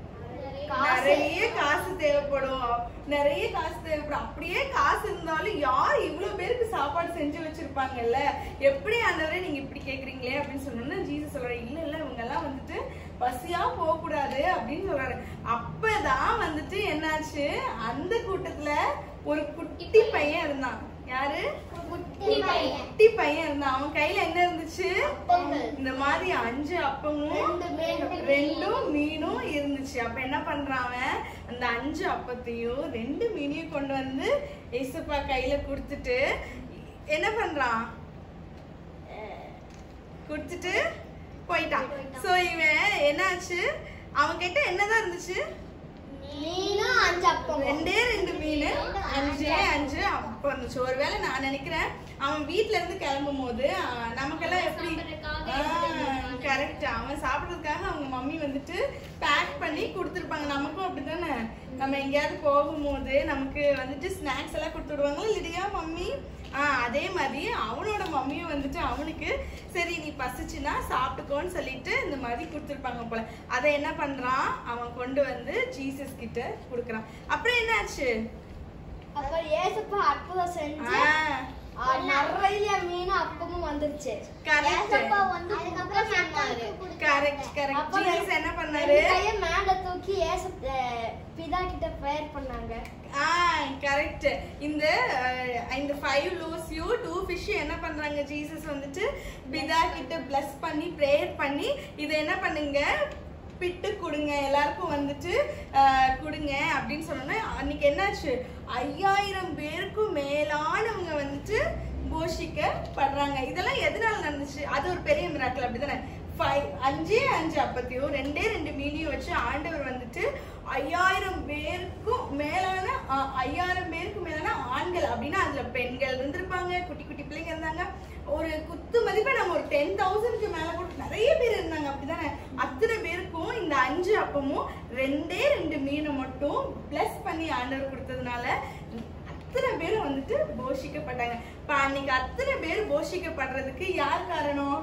நிறைய காசு தேவைப்படும் நிறைய காசு தேவைப்படும் அப்படியே காசு இருந்தாலும் யார் இவ்வளவு பேருக்கு சாப்பாடு செஞ்சு வச்சிருப்பாங்கல்ல எப்படி ஆண்டவரே நீங்க இப்படி கேக்குறீங்களே அப்படின்னு சொன்னோம்னா ஜீசஸ் சொல்றாரு இல்ல இல்ல இவங்க எல்லாம் வந்துட்டு பசியா போக கூடாது அப்படின்னு சொல்றாரு அப்பதான் வந்துட்டு என்னாச்சு அந்த கூட்டத்துல ஒரு குட்டி பையன் இருந்தான் யாரு குட்டி பையன் குட்டி பையன் இருந்தான் அவன் கையில என்ன இருந்துச்சு அப்பங்கள். இந்த மாதிரி அஞ்சு அப்பமும் ரெண்டு மீன். ரெண்டும் மீனும் இருந்துச்சு அப்ப என்ன பண்றான் அவன் அந்த அஞ்சு அப்பத்தையும் ரெண்டு மீனையும் கொண்டு வந்து ஏசப்பா கையில கொடுத்துட்டு என்ன பண்றான் கொடுத்துட்டு போயிட்டான் சோ இவன் என்னாச்சு அவன் கிட்ட என்னதான் இருந்துச்சு மீனும் அஞ்சு அப்பம் ரெண்டே ரெண்டு மீன் அஞ்சே அஞ்சு அப்போ இருந்துச்சு ஒருவேளை நான் நினைக்கிறேன் அவன் வீட்ல இருந்து கிளம்பும் போது ஆஹ், நமக்கெல்லாம் எப்படி கரெக்ட் அவன் சாப்பிடுறதுக்காக அவங்க மம்மி வந்துட்டு பேக் பண்ணி கொடுத்துருப்பாங்க நமக்கும் அப்படிதானே நம்ம எங்கேயாவது போகும்போது நமக்கு வந்துட்டு ஸ்நாக்ஸ் எல்லாம் கொடுத்து விடுவாங்களா இல்லையா மம்மி ஆஹ் அதே மாதிரி அவனோட மம்மியும் வந்துட்டு அவனுக்கு சரி நீ பசிச்சுன்னா சாப்பிட்டுக்கோன்னு சொல்லிட்டு இந்த மாதிரி கொடுத்துருப்பாங்க போல அதை என்ன பண்றான் அவன் கொண்டு வந்து ஜீசஸ் கிட்ட கொடுக்குறான் அப்புறம் என்னாச்சு அப்புறம் ஏசப்பா அற்புதம் செஞ்சு ஆஹ் ஆ, நிறைய மீன் அப்பமும் வந்துருச்சு Correct. ஏசப்பா வந்து அதுக்கப்புறம் சொன்னாரு கரெக்ட் கரெக்ட் அப்புறம் ஜீசஸ் என்ன பண்ணாரு ரெண்டு கையை மேல தூக்கி ஏசு அஹ், பிதா கிட்ட ப்ரேயர் பண்ணாங்க ஆ கரெக்ட் இந்த அஹ், இந்த ஃபைவ் லூஸ்யூ டூ ஃபிஷ் என்ன பண்றாங்க ஜீசஸ் வந்துட்டு பிதா கிட்ட பிளஸ் பண்ணி ப்ரேயர் பண்ணி இதை என்ன பண்ணுங்க பிட்டு கொடுங்க எல்லாருக்கும் வந்துட்டு அஹ், கொடுங்க அப்படின்னு சொன்னோன்னே அன்னைக்கு என்னாச்சு ஐயாயிரம் பேருக்கும் மேலானவங்க வந்துட்டு போஷிக்கப்படுறாங்க இதெல்லாம் எதனால நடந்துச்சு அது ஒரு பெரிய மிராக்கள் அப்படிதானே ஃபைவ் அஞ்சே அஞ்சு அப்பத்தையும் ரெண்டே ரெண்டு மீனையும் வச்சு ஆண்டவர் வந்துட்டு ஐயாயிரம் பேருக்கும் மேலான அஹ், ஐயாயிரம் பேருக்கு மேலான ஆண்கள் அப்படின்னா அதுல பெண்கள் இருந்திருப்பாங்க குட்டி குட்டி பிள்ளைங்க இருந்தாங்க ஒரு குத்து மதிப்பா நம்ம ஒரு டென் தௌசண்ட்க்கு மேல கூட நிறைய பேர் இருந்தாங்க அப்படிதானே அத்தனை பேருக்கும் இந்த அஞ்சு அப்பமும் ரெண்டே ரெண்டு மீனை மட்டும் பிளஸ் பண்ணி ஆண்டவர் கொடுத்ததுனால அத்தனை பேரும் வந்துட்டு போஷிக்கப்பட்டாங்க இப்ப அன்னைக்கு அத்தனை பேர் போஷிக்கப்படுறதுக்கு யார் காரணம்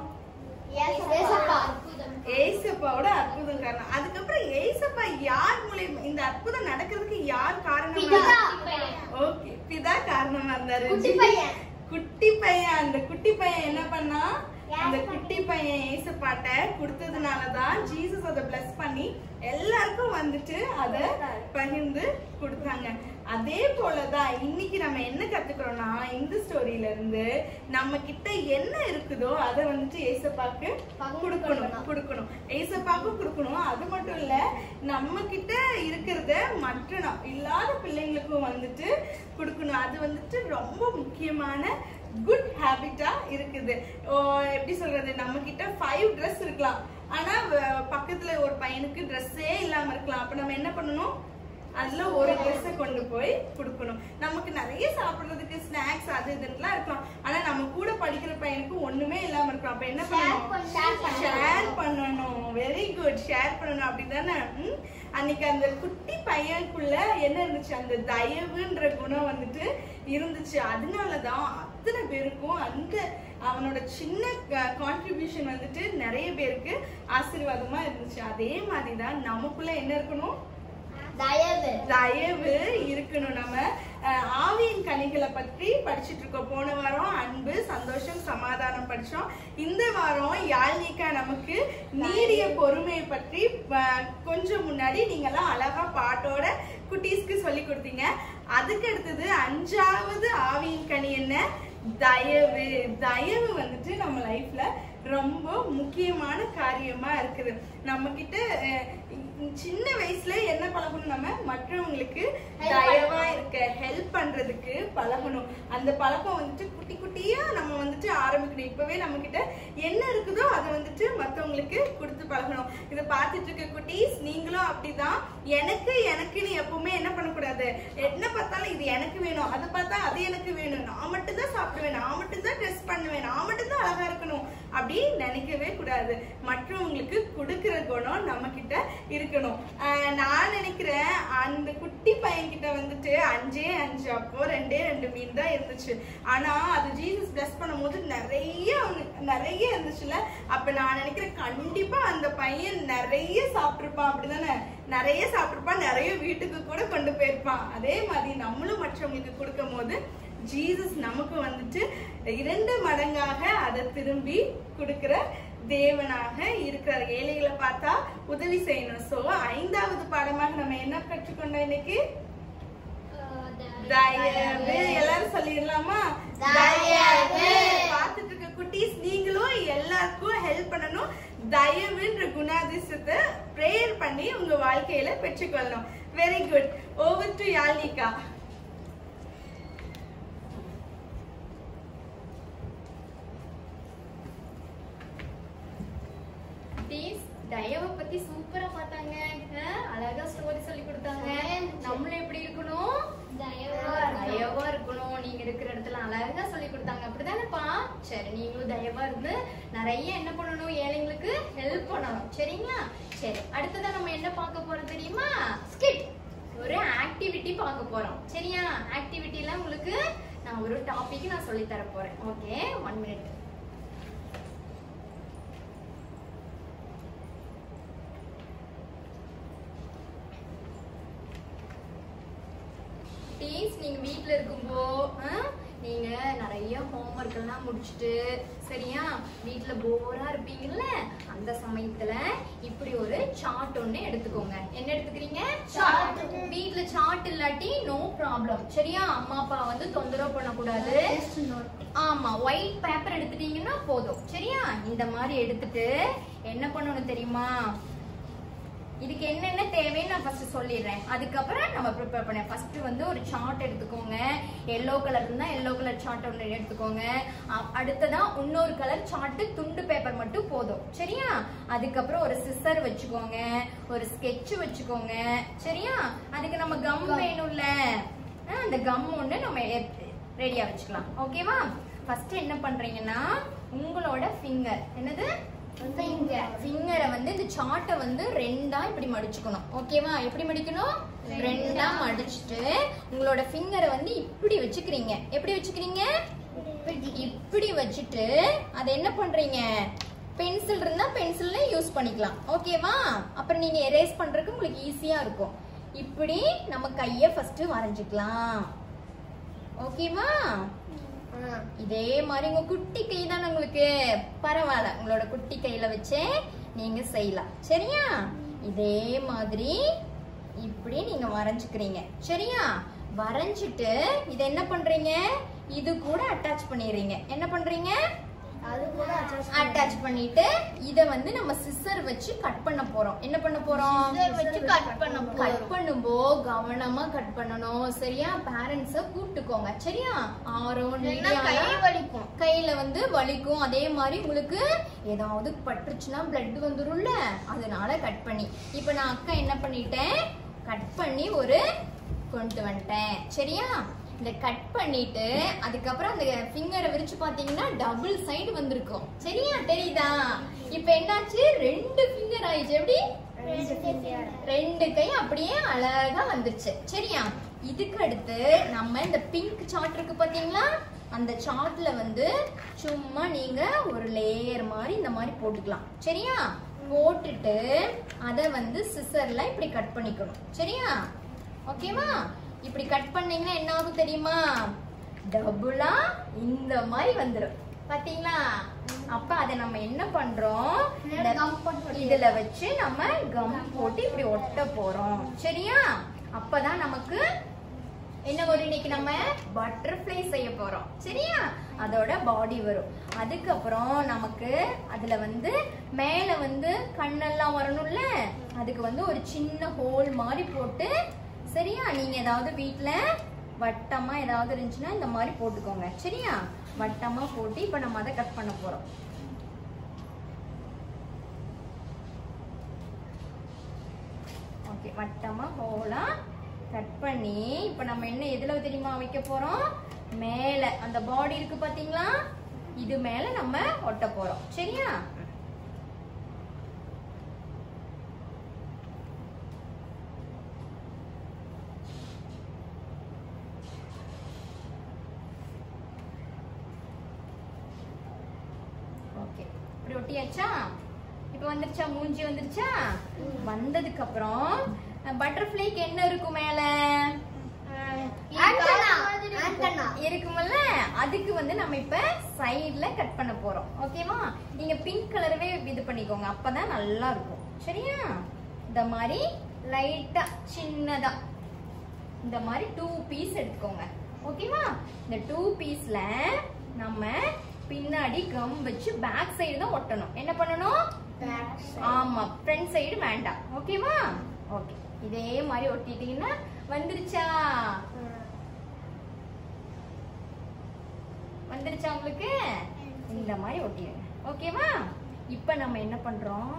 ஏசப்பா ஏசப்பாவோட அற்புதம் காரணம் அதுக்கப்புறம் ஏசப்பா யார் மூலியமா இந்த அற்புதம் நடக்கிறதுக்கு யார் பிதா. காரணம் ஓகே பிதா காரணமா இருந்தாரு குட்டி பையன். குட்டி பையன் அந்த குட்டி பையன் என்ன பண்ணா அந்த ஏசப்பா. குட்டி பையன் ஏசப்பாட்ட கொடுத்ததுனாலதான் ஜீசஸ் அதை பிளஸ் பண்ணி எல்லாருக்கும் வந்துட்டு அதை பகிர்ந்து கொடுத்தாங்க அதே போலதான் இன்னைக்கு நம்ம என்ன கத்துக்கிறோம்னா இந்த ஸ்டோரியில இருந்து நம்ம கிட்ட என்ன இருக்குதோ அதை வந்துட்டு ஏசப்பாக்கு கொடுக்கணும் கொடுக்கணும் ஏசப்பாக்கும் கொடுக்கணும் அது மட்டும் இல்ல நம்ம கிட்ட இருக்கிறத மற்ற ந- இல்லாத பிள்ளைங்களுக்கும் வந்துட்டு கொடுக்கணும் அது வந்துட்டு ரொம்ப முக்கியமான குட் ஹேபிட்டா இருக்குது ஓ, எப்படி சொல்றது நம்ம கிட்ட ஃபைவ் ட்ரெஸ் இருக்கலாம் ஆனா வ- பக்கத்துல ஒரு பையனுக்கு ட்ரெஸ்ஸே இல்லாம இருக்கலாம் அப்ப நம்ம என்ன பண்ணணும் அதுல ஒரு ட்ரெஸ் கொண்டு போய் கொடுக்கணும் நமக்கு நிறைய சாப்பிடுறதுக்கு ஸ்நாக்ஸ் அது இதுலாம் இருக்கலாம் ஆனா நம்ம கூட படிக்கிற பையனுக்கு ஒண்ணுமே இல்லாம இருக்கலாம் அப்ப என்ன பண்ணணும் ஷேர் பண்ணணும் வெரி குட் ஷேர் பண்ணணும் அப்படிதானே ம்? அன்னைக்கு அந்த குட்டி பையனுக்குள்ள என்ன இருந்துச்சு அந்த தயவுன்ற குணம் வந்துட்டு இருந்துச்சு அதனாலதான் அத்தனை பேருக்கும் அந்த அவனோட சின்ன கான்ட்ரிபியூஷன் வந்துட்டு நிறைய பேருக்கு ஆசீர்வாதமா இருந்துச்சு அதே மாதிரிதான் நமக்குள்ள என்ன இருக்கணும் தயவு தயவு இருக்கணும் நம்ம அஹ், ஆவியின் கனிகளை பற்றி படிச்சிட்டு இருக்கோம் போன வாரம் அன்பு சந்தோஷம் சமாதானம் படிச்சோம் இந்த வாரம் யாழ்னிக்கா நமக்கு நீடிய பொறுமையை பற்றி அஹ், கொஞ்சம் முன்னாடி நீங்கெல்லாம் அழகா பாட்டோட குட்டீஸ்க்கு சொல்லி கொடுத்தீங்க அதுக்கு அடுத்தது அஞ்சாவது ஆவியின் கனி என்ன தயவு தயவு வந்துட்டு நம்ம லைஃப்ல ரொம்ப முக்கியமான காரியமா இருக்குது நம்ம கிட்ட அஹ், சின்ன வயசுல என்ன பழகணும் நம்ம மற்றவங்களுக்கு தயவா இருக்க ஹெல்ப் பண்றதுக்கு பழகணும் அந்த பழக்கம் வந்துட்டு குட்டி குட்டியா நம்ம வந்துட்டு ஆரம்பிக்கணும் இப்பவே நம்ம கிட்ட என்ன இருக்குதோ அதை வந்துட்டு மத்தவங்களுக்கு கொடுத்து பழகணும் இதை பார்த்துட்டு இருக்க குட்டீஸ் நீங்களும் அப்படிதான் எனக்கு எனக்குன்னு எப்பவுமே என்ன பண்ணக்கூடாது என்ன பார்த்தாலும் இது எனக்கு வேணும் அதை பார்த்தா அது எனக்கு வேணும் நான் மட்டும் தான் சாப்பிடுவேன் நான் மட்டும் தான் ட்ரெஸ் பண்ணுவேன் நான் மட்டும் தான் அழகா இருக்கணும் அப்படி நினைக்கவே கூடாது மற்றவங்களுக்கு கொடுக்கிற குணம் நம்ம கிட்ட இருக்கணும் ஆஹ் நான் நினைக்கிறேன் அந்த குட்டி பையன் கிட்ட வந்துட்டு அஞ்சே அஞ்சு அப்போ ரெண்டே ரெண்டு மீன் தான் இருந்துச்சு ஆனா அது ஜீசஸ் பிளஸ் பண்ணும்போது நிறைய அவனுக்கு நிறைய இருந்துச்சுல அப்ப நான் நினைக்கிறேன் கண்டிப்பா அந்த பையன் நிறைய சாப்பிட்டிருப்பான் அப்படிதானே நிறைய சாப்பிட்டிருப்பான் நிறைய வீட்டுக்கு கூட கொண்டு போயிருப்பான் அதே மாதிரி நம்மளும் மற்றவங்களுக்கு கொடுக்கும் போது ஜீசஸ் நமக்கு வந்துட்டு இரண்டு மடங்காக அதை திரும்பி கொடுக்கிற தேவனாக இருக்கிறார் ஏழைகளை பார்த்தா உதவி செய்யணும் சோ ஐந்தாவது பாடமாக நம்ம என்ன கற்றுக்கொண்டோம் இன்னைக்கு தயவு எல்லாரும் சொல்லிடலாமா தயவு. பார்த்துட்டு இருக்க குட்டீஸ் நீங்களும் எல்லாருக்கும் ஹெல்ப் பண்ணணும் தயவுன்ற குணாதிசத்தை ப்ரேயர் பண்ணி உங்க வாழ்க்கையில பெற்றுக்கொள்ளணும் very good over to Yazhnika டீஸ் தயவை பத்தி சூப்பரா பார்த்தாங்க அஹ், அழகா ஸ்டோரி சொல்லி கொடுத்தாங்க நம்மளும் எப்படி இருக்கணும் தயவா இருக்கணும் நீங்க இருக்கிற இடத்துல அழகா சொல்லி கொடுத்தாங்க அப்படிதானேப்பா சரி நீங்களும் தயவா இருந்து நிறைய என்ன பண்ணணும் ஏழைங்களுக்கு ஹெல்ப் பண்ணணும் சரிங்களா சரி அடுத்ததா நம்ம என்ன பார்க்க போறோம் தெரியுமா ஸ்கிட் ஒரு ஆக்டிவிட்டி பார்க்க போறோம் சரியா ஆக்டிவிட்டில உங்களுக்கு நான் ஒரு டாபிக் நான் சொல்லி தர போறேன் ஓகே ஒன் மினிட் டீஸ் நீங்க வீட்ல இருக்கும்போ ஆ, நீங்க நிறைய ஹோம்ஒர்க் எல்லாம் முடிச்சுட்டு சரியா வீட்ல போரா இருப்பீங்கல்ல அந்த சமயத்துல இப்படி ஒரு சார்ட் ஒண்ணு எடுத்துக்கோங்க என்ன எடுத்துக்கிறீங்க Chart. வீட்ல சார்ட் இல்லாட்டி நோ ப்ராப்ளம் சரியா அம்மா அப்பா வந்து தொந்தரவு பண்ணக்கூடாது ஆமா ஒயிட் பேப்பர் எடுத்துட்டீங்கன்னா போதும் சரியா இந்த மாதிரி எடுத்துட்டு என்ன பண்ணணும் தெரியுமா இதுக்கு என்னென்ன தேவைன்னு நான் ஃபர்ஸ்ட் சொல்லிடுறேன் அதுக்கப்புறம் நம்ம ப்ரிப்பேர் பண்ண ஃபர்ஸ்ட் வந்து ஒரு சார்ட் எடுத்துக்கோங்க எல்லோ கலர் இருந்தா எல்லோ கலர் சார்ட் ஒன்று எடுத்துக்கோங்க அ- அடுத்ததா இன்னொரு கலர் சார்ட் துண்டு பேப்பர் மட்டும் போதும் சரியா அதுக்கப்புறம் ஒரு சிசர் வச்சுக்கோங்க ஒரு ஸ்கெட்ச் வச்சுக்கோங்க சரியா அதுக்கு நம்ம கம் வேணும்ல ஆ, அந்த கம் ஒன்று நம்ம ரெடியா வச்சுக்கலாம் ஓகேவா ஃபர்ஸ்ட் என்ன பண்றீங்கன்னா உங்களோட ஃபிங்கர் என்னது ஃபிங்கரை வந்து இந்த சார்ட்டை வந்து ரெண்டா இப்படி மடிச்சுக்கணும் ஓகேவா எப்படி மடிக்கணும் ரெண்டா மடிச்சுட்டு உங்களோட ஃபிங்கரை வந்து இப்படி வச்சுக்கிறீங்க எப்படி வச்சுக்கிறீங்க இப்படி வச்சுட்டு அதை என்ன பண்றீங்க பென்சில் இருந்தா பென்சில்ல யூஸ் பண்ணிக்கலாம் ஓகேவா அப்புறம் நீங்க எரேஸ் பண்றதுக்கு உங்களுக்கு ஈஸியா இருக்கும் இப்படி நம்ம கைய ஃபர்ஸ்ட் வரைஞ்சுக்கலாம் ஓகேவா இதே மாதிரி உங்க குட்டி கை தானே உங்களுக்கு பரவாயில்ல உங்களோட குட்டி கையில வச்சே நீங்க செய்யலாம் சரியா இதே மாதிரி இப்படி நீங்க வரைஞ்சுக்கிறீங்க சரியா வரைஞ்சிட்டு இது என்ன பண்றீங்க இது கூட அட்டாச் பண்ணிடுறீங்க என்ன பண்றீங்க அது கூட அட்டாச் பண்ணிட்டு இத வந்து நம்ம சிசர் வச்சு கட் பண்ண போறோம் என்ன பண்ண போறோம் Scissor வச்சு cut பண்ண கட் போறோம். பண்ணும்போ கவனமா கட் பண்ணணும் சரியா பேரண்ட்ஸ கூப்பிட்டுக்கோங்க சரியா ஆரோன் இல்லைன்னா கை மீடியாலாம் வலிக்கும் கையில வந்து வலிக்கும் அதே மாதிரி உங்களுக்கு ஏதாவது பட்டுருச்சுன்னா பிளட் வந்துரும்ல அதனால கட் பண்ணி இப்போ நான் அக்கா என்ன பண்ணிட்டேன் கட் பண்ணி ஒரு கொண்டு வந்துட்டேன் சரியா இந்த கட் பண்ணிட்டு அதுக்கப்புறம் அந்த ஃபிங்கரை விரிச்சு பாத்தீங்கன்னா டபுள் சைடு வந்திருக்கும் சரியா தெரியுதா இப்போ என்னாச்சு ரெண்டு ஃபிங்கர் ஆயிடுச்சு எப்படி ரெண்டு கை அப்படியே அழகா வந்துருச்சு சரியா இதுக்கு அடுத்து நம்ம இந்த பிங்க் சார்ட் இருக்கு பாத்தீங்களா அந்த சார்ட்ல வந்து சும்மா நீங்க ஒரு லேயர் மாதிரி இந்த மாதிரி போட்டுக்கலாம் சரியா போட்டுட்டு அதை வந்து சிசர்ல இப்படி கட் பண்ணிக்கணும் சரியா ஓகேவா இப்படி கட் பண்ணீங்கன்னா என்ன ஆகும் தெரியுமா டபுளா இந்த மாதிரி வந்துடும் பாத்தீங்களா அப்ப அதை நம்ம என்ன பண்றோம் இந்த gum போட்டு இதுல வச்சு நம்ம கம் போட்டு இப்படி ஒட்ட போறோம் சரியா அப்பதான் நமக்கு என்ன வரும் இன்னைக்கு நம்ம பட்டர்ஃப்ளை செய்ய போறோம் சரியா அதோட பாடி வரும் அதுக்கப்புறம் நமக்கு அதுல வந்து மேல வந்து கண்ணெல்லாம் வரணும்ல அதுக்கு வந்து ஒரு சின்ன ஹோல் மாதிரி போட்டு சரியா நீங்க ஏதாவது வீட்ல வட்டமா ஏதாவது இருந்துச்சுன்னா இந்த மாதிரி போட்டுக்கோங்க சரியா வட்டமா போட்டு இப்ப நம்ம அதை கட் பண்ண போறோம் ஓகே வட்டமா ஹோலா கட் பண்ணி இப்போ நம்ம என்ன எதுல தெரியுமா வைக்க போறோம் மேல அந்த பாடி இருக்கு பாத்தீங்களா இது மேல நம்ம ஒட்ட போறோம் சரியா ஓகே இப்படி ஒட்டியாச்சா இப்போ வந்துருச்சா மூஞ்சி வந்துருச்சா வந்ததுக்கு அப்புறம் பட்டர்ஃப்ளைக்கு என்ன இருக்கும் மேல ஆண்டனா ஆண்டனா இருக்குமல்ல அதுக்கு வந்து நம்ம இப்ப சைடுல கட் பண்ண போறோம் ஓகேவா நீங்க பிங்க் கலரவே இது பண்ணிக்கோங்க அப்பதான் நல்லா இருக்கும் சரியா இந்த மாதிரி லைட்டா சின்னதா இந்த மாதிரி டூ பீஸ் எடுத்துக்கோங்க ஓகேவா இந்த டூ பீஸ்ல நம்ம பின்னாடி கம் வச்சு பேக் சைடு தான் ஒட்டணும் என்ன பண்ணணும் ஆமா ஃப்ரண்ட் சைடு வேண்டாம் ஓகேவா ஓகே இதே மாதிரி ஒட்டிட்டீங்கன்னா வந்துருச்சா வந்துருச்சா உங்களுக்கு இந்த மாதிரி ஒட்டிடுங்க ஓகேவா இப்போ நம்ம என்ன பண்றோம்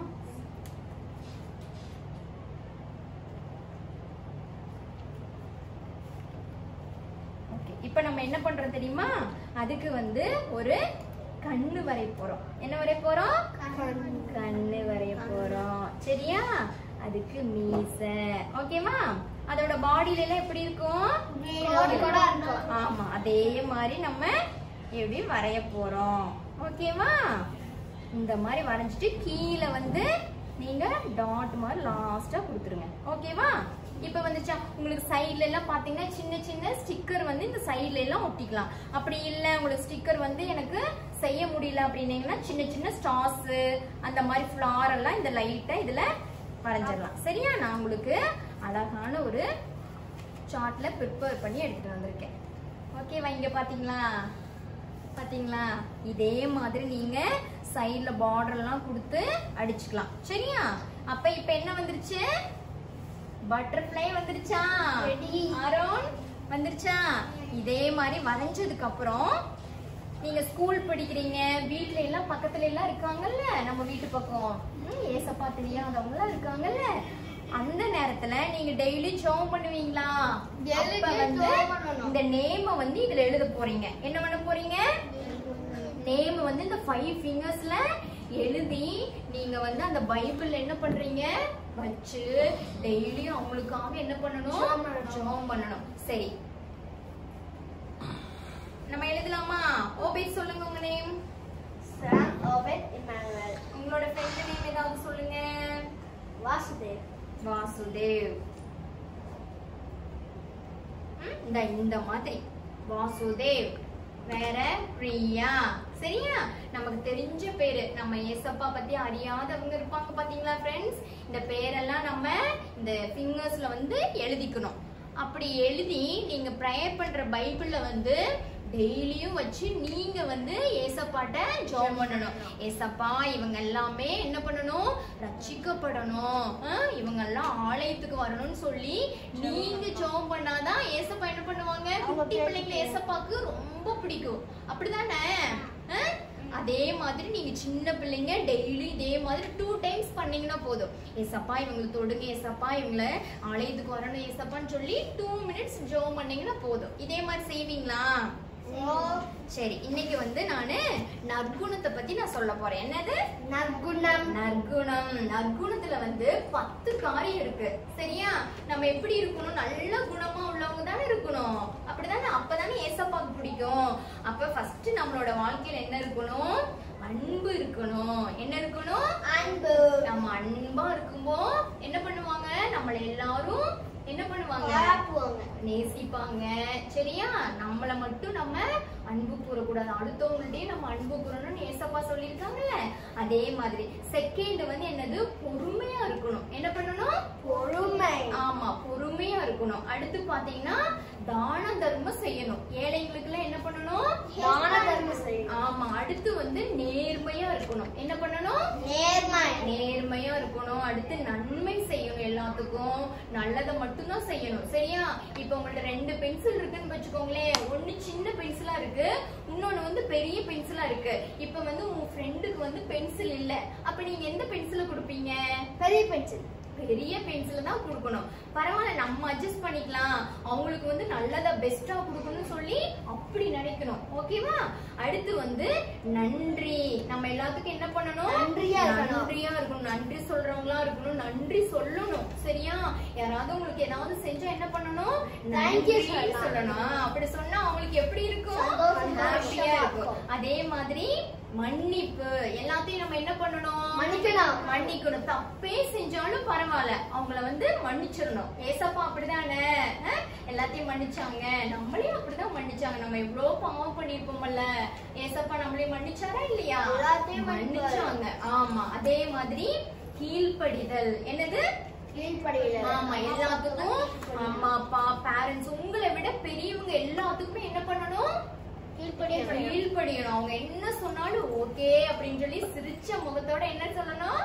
ஓகே இப்போ நம்ம என்ன பண்றோம் தெரியுமா அதுக்கு வந்து ஒரு கண்ணு வரைய போறோம் என்ன வரைய போறோம் கண்ணு வரைய போறோம் சரியா அதுக்கு மீசை ஓகேவா அதோட பாடியில எல்லாம் எப்படி இருக்கும் கோடு கோடா இருக்கும். ஆமா அதே மாதிரி நம்ம எப்படி வரைய போறோம் ஓகேவா இந்த மாதிரி வரைஞ்சிட்டு கீழே வந்து நீங்க டாட் மாதிரி லாஸ்டா கொடுத்துருங்க ஓகேவா இப்ப வந்துச்சா உங்களுக்கு சைடுல எல்லாம் பாத்தீங்கன்னா சின்ன சின்ன ஸ்டிக்கர் வந்து இந்த சைடுல எல்லாம் ஒட்டிக்கலாம் அப்படி இல்ல உங்களுக்கு ஸ்டிக்கர் வந்து எனக்கு செய்ய முடியல அப்படின்னீங்கன்னா சின்ன சின்ன ஸ்டார்ஸ் அந்த மாதிரி ஃபிளார் எல்லாம் இந்த லைட்டா இதுல வரைஞ்சிடலாம் சரியா நான் உங்களுக்கு அழகான ஒரு சார்ட்ல ப்ரிப்பேர் பண்ணி எடுத்துட்டு வந்திருக்கேன் ஓகேவா இங்க பாத்தீங்களா பாத்தீங்களா இதே மாதிரி நீங்க சைடுல பார்டர் எல்லாம் கொடுத்து அடிச்சுக்கலாம் சரியா அப்ப இப்ப என்ன வந்துருச்சு பட்டர்ஃப்ளை வந்துருச்சா Ready. அரோன் வந்துருச்சா இதே மாதிரி வரைஞ்சதுக்கு அப்புறம் நீங்க ஸ்கூல் படிக்கிறீங்க வீட்ல எல்லாம் பக்கத்துல எல்லாம் இருக்காங்கல்ல நம்ம வீட்டு பக்கம் ம், ஏசப்பா தெரியாதவங்க எல்லாம் இருக்காங்கல்ல அந்த நேரத்துல நீங்க டெய்லி ஜோம் பண்ணுவீங்களா Daily அப்ப வந்து ஜெபம் பண்ணணும். இந்த நேம வந்து இதுல எழுத போறீங்க என்ன பண்ண போறீங்க நேம் வந்து இந்த ஃபைவ் ஃபிங்கர்ஸ்ல எழுதி நீங்க வந்து அந்த பைபிள்ல என்ன பண்றீங்க வச்சு டெய்லியும் அவங்களுக்காக என்ன பண்ணணும் ஜெபம் பண்ணணும். ஜெபம் பண்ணணும் சரி நம்ம எழுதலாமா ஓபேட் சொல்லுங்க உங்க நேம் சாம் ஓபெட் இமானுவேல் உங்களோட ஃப்ரெண்ட் நேம் ஏதாவது சொல்லுங்க வாசுதேவ் வாசுதேவ் ம், இந்த இந்த மாதிரி வாசுதேவ் வேற பிரியா சரியா நமக்கு தெரிஞ்ச பேரு நம்ம ஏசப்பா பத்தி அறியாதவங்க இருப்பாங்க பாத்தீங்களா ஃப்ரெண்ட்ஸ் இந்த பேரெல்லாம் நம்ம இந்த ஃபிங்கர்ஸ்ல வந்து எழுதிக்கணும் அப்படி எழுதி நீங்க ப்ரேயர் பண்ற பைபிள்ல வந்து டெய்லியும் வச்சு நீங்க வந்து ஏசப்பாட்ட ஜெபம் பண்ணணும் ஏசப்பா இவங்க எல்லாமே என்ன பண்ணணும் ரட்சிக்கப்படணும் ஆஹ், இவங்க எல்லாம் ஆலயத்துக்கு வரணும்னு சொல்லி நீங்க ஜெபம் பண்ணாதான் ஏசப்பா என்ன பண்ணுவாங்க குட்டி பிள்ளைங்களை ஏசப்பாக்கு ரொம்ப பிடிக்கும் அப்படிதானே ஆஹ்? அதே மாதிரி நீங்க சின்ன பிள்ளைங்க டெய்லி இதே மாதிரி டூ டைம்ஸ் பண்ணீங்கன்னா போதும் ஏசப்பா இவங்களை தொடுங்க ஏசப்பா இவங்கள ஆலயத்துக்கு வரணும் ஏசப்பான்னு சொல்லி டூ மினிட்ஸ் ஜோம் பண்ணீங்கன்னா போதும் இதே மாதிரி செய்வீங்களா சரி இன்னைக்கு வந்து நானு நற்குணத்தை பத்தி நான் சொல்ல போறேன் என்னது நற்குணம் நற்குணம் நற்குணத்துல வந்து பத்து காரியம் இருக்கு சரியா நம்ம எப்படி இருக்கணும் நல்ல குணமா உள்ளவங்க தானே இருக்கணும் அப்படிதானே அப்பதானே ஏசப்பாக்கு பிடிக்கும் அப்ப ஃபர்ஸ்ட் நம்மளோட வாழ்க்கையில என்ன இருக்கணும் அன்பு இருக்கணும் என்ன இருக்கணும் அன்பு நம்ம அன்பா இருக்கும்போ என்ன பண்ணுவாங்க நம்மள எல்லாரும் என்ன பண்ணுவாங்க பரப்புவாங்க நேசிப்பாங்க சரியா நம்மள மட்டும் நம்ம அன்பு கூறக்கூடாது அடுத்தவங்கள்ட்டயும் நம்ம அன்பு கூறணும்னு ஏசப்பா சொல்லியிருக்காங்கல்ல அதே மாதிரி செகண்ட் வந்து என்னது பொறுமையா இருக்கணும் என்ன பண்ணணும் பொறுமை ஆமா பொறுமையா இருக்கணும் அடுத்து பாத்தீங்கன்னா தான தர்மம் செய்யணும் ஏழைங்களுக்கு எல்லாம் என்ன பண்ணணும் தான தர்மம் செய்யணும். ஆமா அடுத்து வந்து நேர்மையா இருக்கணும் என்ன பண்ணணும் நேர்மை நேர்மையா இருக்கணும் அடுத்து நன்மை செய்யணும் எல்லாத்துக்கும் நல்லதை மட்டும்தான் செய்யணும் சரியா இப்ப உங்கள்ட்ட ரெண்டு பென்சில் இருக்குன்னு வச்சுக்கோங்களேன் ஒண்ணு சின்ன பென்சிலா இருக்கு இன்னொன்னு வந்து பெரிய பென்சிலா இருக்கு இப்ப வந்து உங்க ஃப்ரெண்டுக்கு வந்து பென்சில் இல்ல அப்ப நீங்க எந்த பென்சிலை கொடுப்பீங்க பெரிய பென்சில் பெரிய பென்சில் தான் கொடுக்கணும் பரவாயில்ல நம்ம அட்ஜஸ்ட் பண்ணிக்கலாம் அவங்களுக்கு வந்து நல்லதா பெஸ்டா கொடுக்கணும்னு சொல்லி அப்படி நினைக்கணும் ஓகேவா அடுத்து வந்து நன்றி நம்ம எல்லாத்துக்கும் என்ன பண்ணணும் நன்றியா இருக்கணும். நன்றியா இருக்கணும் நன்றி சொல்றவங்களா இருக்கணும் நன்றி சொல்லணும் சரியா யாராவது உங்களுக்கு ஏதாவது செஞ்சா என்ன பண்ணணும் Thank you நன்றி சொல்லலாம். சொல்லணும் அப்படி சொன்னா அவங்களுக்கு எப்படி இருக்கும் சந்தோஷமா ஹாப்பியா இருக்கும் இருக்கும். அதே மாதிரி மன்னிப்பு எல்லாத்தையும் நம்ம என்ன பண்ணணும் மன்னிக்கணும். மன்னிக்கணும் தப்பே செஞ்சாலும் பரவாயில்ல அவங்கள வந்து மன்னிச்சிடணும் ஏசப்பா அப்படிதானே அஹ்? எல்லாத்தையும் மன்னிச்சாங்க நம்மளையும் அப்படிதான் மன்னிச்சாங்க நம்ம எவ்வளவு பாவம் பண்ணிருப்போம்ல ஏசப்பா நம்மளையும் மன்னிச்சாரா இல்லையா எல்லாத்தையும் மன்னிப்பாரு. மன்னிச்சாங்க ஆமா அதே மாதிரி கீழ்ப்படிதல் என்னது கீழ்ப்படிதல் ஆமா எல்லாத்துக்கும் அம்மா அப்பா பேரண்ட்ஸ் உங்களை விட பெரியவங்க எல்லாத்துக்குமே என்ன பண்ணணும் கீழ்ப்படிதல் கீழ்ப்படியணும் அவங்க என்ன சொன்னாலும் ஓகே அப்படின்னு சொல்லி சிரிச்ச முகத்தோட என்ன சொல்லணும்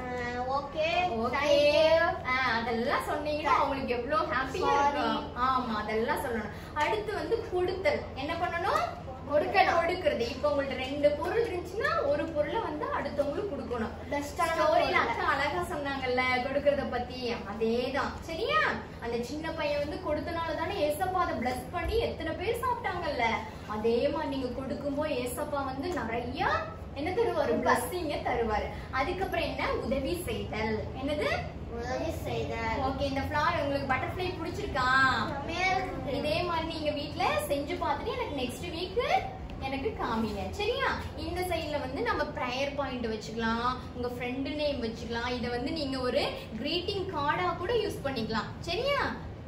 ஓகே ஓகே அதெல்லாம் சொன்னீங்கன்னா அவங்களுக்கு எவ்வளவு ஹாப்பியா Sorry. இருக்கும் ஆமா அதெல்லாம் சொல்லணும் அடுத்து வந்து கொடுத்தல் என்ன பண்ணணும் கொடுக்கணும் கொடுக்கறது இப்ப உங்கள்ட்ட ரெண்டு பொருள் இருந்துச்சுன்னா ஒரு பொருளை வந்து அடுத்தவங்களுக்கு கொடுக்கணும் பெஸ்டான ஸ்டோரியில அக்கா அழகா சொன்னாங்கல்ல கொடுக்கறத பத்தி அதேதான் சரியா அந்த சின்ன பையன் வந்து கொடுத்தனால தானே ஏசப்பா அதை பிளஸ் பண்ணி எத்தனை பேர் சாப்பிட்டாங்கல்ல அதே மாதிரி நீங்க கொடுக்கும்போது ஏசப்பா வந்து நிறைய என்ன தருவாரு பிளஸ்ஸிங்க தருவாரு அதுக்கப்புறம் என்ன உதவி செய்தல் என்னது உதவி செய்தல் ஓகே இந்த ஃபிளார் உங்களுக்கு பட்டர்ஃப்ளை பிடிச்சிருக்கா செம்மையா இருக்குது. இதே மாதிரி நீங்க வீட்ல செஞ்சு பார்த்துட்டு எனக்கு நெக்ஸ்ட் வீக் எனக்கு காமிங்க சரியா இந்த சைடுல வந்து நம்ம ப்ரேயர் பாயிண்ட் வச்சுக்கலாம் உங்க ஃப்ரெண்டு நேம் வச்சுக்கலாம் இதை வந்து நீங்க ஒரு greeting கார்டா கூட யூஸ் பண்ணிக்கலாம் சரியா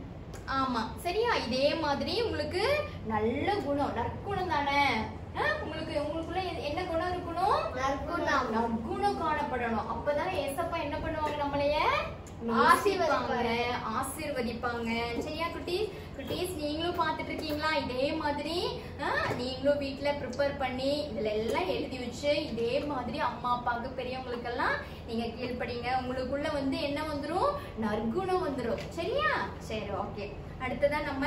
ஆமா சரியா இதே மாதிரி உங்களுக்கு நல்ல குணம் நற்குணம் தானே ஆ, உங்களுக்கு உங்களுக்குள்ள எ- என்ன குணம் இருக்கணும் நற்குணம். நற்குணம் காணப்படணும் அப்பதான் ஏசப்பா என்ன பண்ணுவாங்க நம்மளைய ஆசீர்வதிப்பாங்க. ஆசீர்வதிப்பாங்க ஆசீர்வதிப்பாங்க சரியா குட்டீஸ் குட்டீஸ் நீங்களும் பார்த்துட்டு இருக்கீங்களா இதே மாதிரி ஆ, நீங்களும் வீட்ல ப்ரிப்பேர் பண்ணி இதுல எல்லாம் எழுதி வச்சு இதே மாதிரி அம்மா அப்பாவுக்கு பெரியவங்களுக்கெல்லாம் நீங்க கீழ்ப்படிங்க உங்களுக்குள்ள வந்து என்ன வந்துரும் நற்குணம் வந்துரும் சரியா சரி ஓகே அடுத்ததா நம்ம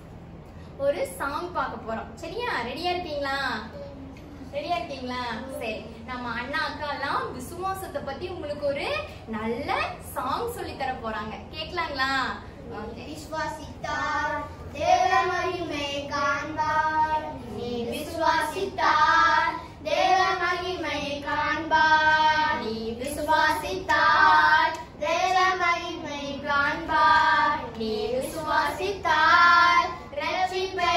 ஒரு சாங் பார்க்க போறோம் சரியா ரெடியா இருக்கீங்களா ரெடியா இருக்கீங்களா சரி நம்ம அண்ணா அக்கா எல்லாம் விசுவாசத்தை பத்தி உங்களுக்கு ஒரு நல்ல சாங் சொல்லி தர போறாங்க கேட்கலாங்களா Okay. விசுவாசித்தார் தேவ மகிமை காண்பார் நீ விசுவாசித்தார் தேவ மகிமை காண்பார் நீ விசுவாசித்தார் தேவ மகிமை காண்பார் நீ விசுவாசித்தார் ரட்சிப்பை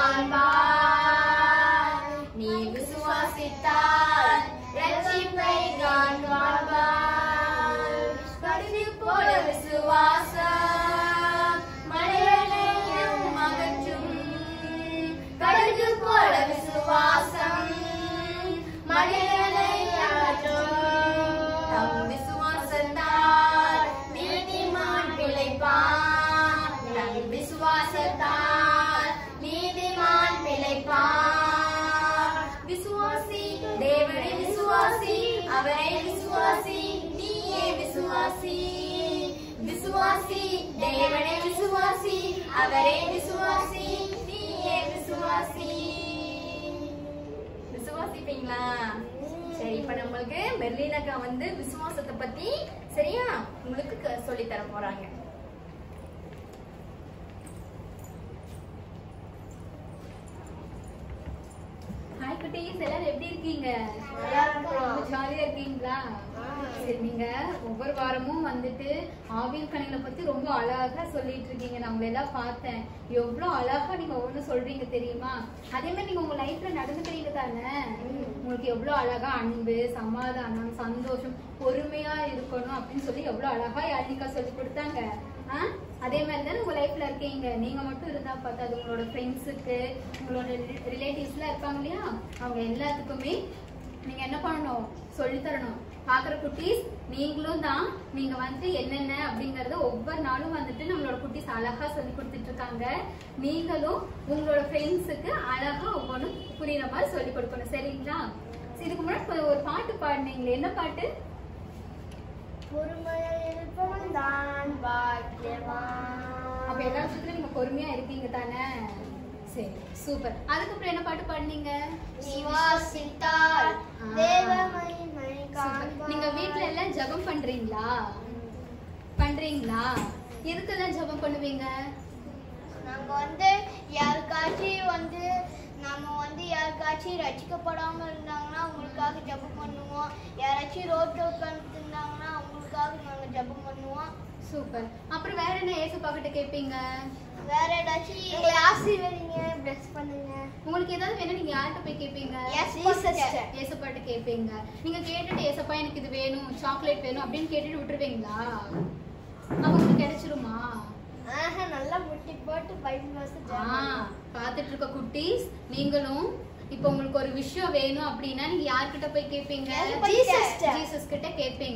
காண்பார் நீ விசுவாசித்தார் ரட்சிப்பை காண்பார் கடுகு போல விசுவாசம் மலையனையும் அகற்றும் கடுகு போல விசுவாசம் மலையனை அகற்றும் தம் விசுவாசத்தால் நீதிமான் பிழைப்பான் தம் விசுவாசத்தால் நீதிமான் பிழைப்பான் விசுவாசி தேவனை விசுவாசி அவரை விசுவாசி நீயே விசுவாசி விசுவாசி தேவனை விசுவாசி அவரை விசுவாசி நீயே விசுவாசி விசுவாசிப்பீங்களா சரி இப்ப நம்மளுக்கு பெர்லின் அக்கா வந்து விசுவாசத்தை பத்தி சரியா உங்களுக்கு க- சொல்லித் தர போறாங்க ஹாய் குட்டீஸ் எல்லாரும் எப்படி இருக்கீங்க நல்லா இருக்கோம். ஜாலியா இருக்கீங்களா சரி நீங்க ஒவ்வொரு வாரமும் வந்துட்டு ஆவியல் கணிகளை பத்தி ரொம்ப அழகா சொல்லிட்டு இருக்கீங்க நான் உங்களை எல்லாம் பார்த்தேன் எவ்வளவு அழகா நீங்க ஒவ்வொன்னு சொல்றீங்க தெரியுமா அதே மாதிரி நீங்க உங்க லைஃப்ல நடந்துக்கிறீங்க தானே உங்களுக்கு எவ்வளவு அழகா அன்பு சமாதானம் சந்தோஷம் பொறுமையா இருக்கணும் அப்படின்னு சொல்லி எவ்வளவு அழகா யாழ்னிகா சொல்லி கொடுத்தாங்க ஆ? அதே மாதிரி தானே உங்க லைஃப்ல இருக்கீங்க நீங்க மட்டும் இருந்தா பார்த்தாது உங்களோட ஃப்ரெண்ட்ஸுக்கு உங்களோட ரிலேட்டிவ்ஸ்லாம் இருப்பாங்க இல்லையா அவங்க எல்லாத்துக்குமே நீங்க என்ன பண்ணணும் சொல்லி தரணும் பாக்குற குட்டீஸ் நீங்களும் தான் நீங்க வந்து என்னென்ன அப்படிங்கறத ஒவ்வொரு நாளும் வந்துட்டு நம்மளோட குட்டீஸ் அழகா சொல்லி கொடுத்துட்டு இருக்காங்க நீங்களும் உங்களோட ஃப்ரெண்ட்ஸுக்கு அழகா ஒவ்வொன்றும் புரியுற மாதிரி சொல்லி கொடுக்கணும் சரிங்களா சரி, இதுக்கு முன்னாடி இப்ப ஒரு பாட்டு பாடினீங்களே என்ன பாட்டு பொறுமையில் இருப்பவன் தான் பாக்கியவான் அப்ப எல்லா விஷயத்துலயும் நீங்க பொறுமையா இருக்கீங்க தானே சரி சூப்பர் அதுக்கப்புறம் என்ன பாட்டு பாடினீங்க விசுவாசித்தார் ஆ. தேவ மகிமை சூப்பர். காண்பார் நீங்க வீட்ல எல்லாம் ஜெபம் பண்றீங்களா பண்றீங்களா எதுக்கெல்லாம் ஜெபம் பண்ணுவீங்க நாங்க வந்து யாருக்காச்சும் வந்து நம்ம வந்து யாருக்காச்சும் ரசிக்கப்படாம இருந்தாங்கன்னா அவங்களுக்காக ஜெபம் பண்ணுவோம் யாராச்சும் ரோட்ல உட்காந்துட்டு இருந்தாங்கன்னா அவங்களுக்காக நாங்க ஜெபம் பண்ணுவோம் சூப்பர் அப்புறம் வேற என்ன ஏசப்பா கிட்ட கேட்பீங்க வேற ஏதாச்சும் எங்களை ஆசீர்வதிங்க பிளஸ் பண்ணுங்க உங்களுக்கு ஏதாவது வேணும் நீங்க யார்கிட்ட போய் கேட்பீங்க ஏசப்பா கிட்ட. ஏசப்பாட்ட கேட்பீங்க நீங்க கேட்டுட்டு ஏசப்பா எனக்கு இது வேணும் சாக்லேட் வேணும் அப்படின்னு கேட்டுட்டு விட்டுருவீங்களா அப்ப உங்களுக்கு கிடைச்சிருமா ஆஹா நல்லா முட்டி போட்டு பைபிள் வாசி ஆ, பாத்துட்டு இருக்க குட்டீஸ் நீங்களும் இப்போ உங்களுக்கு ஒரு விஷயம் வேணும் அப்படின்னா நீங்க யார்கிட்ட போய் கேட்பீங்க Jesus கிட்ட. ஜீசஸ் கிட்ட கேட்பீங்க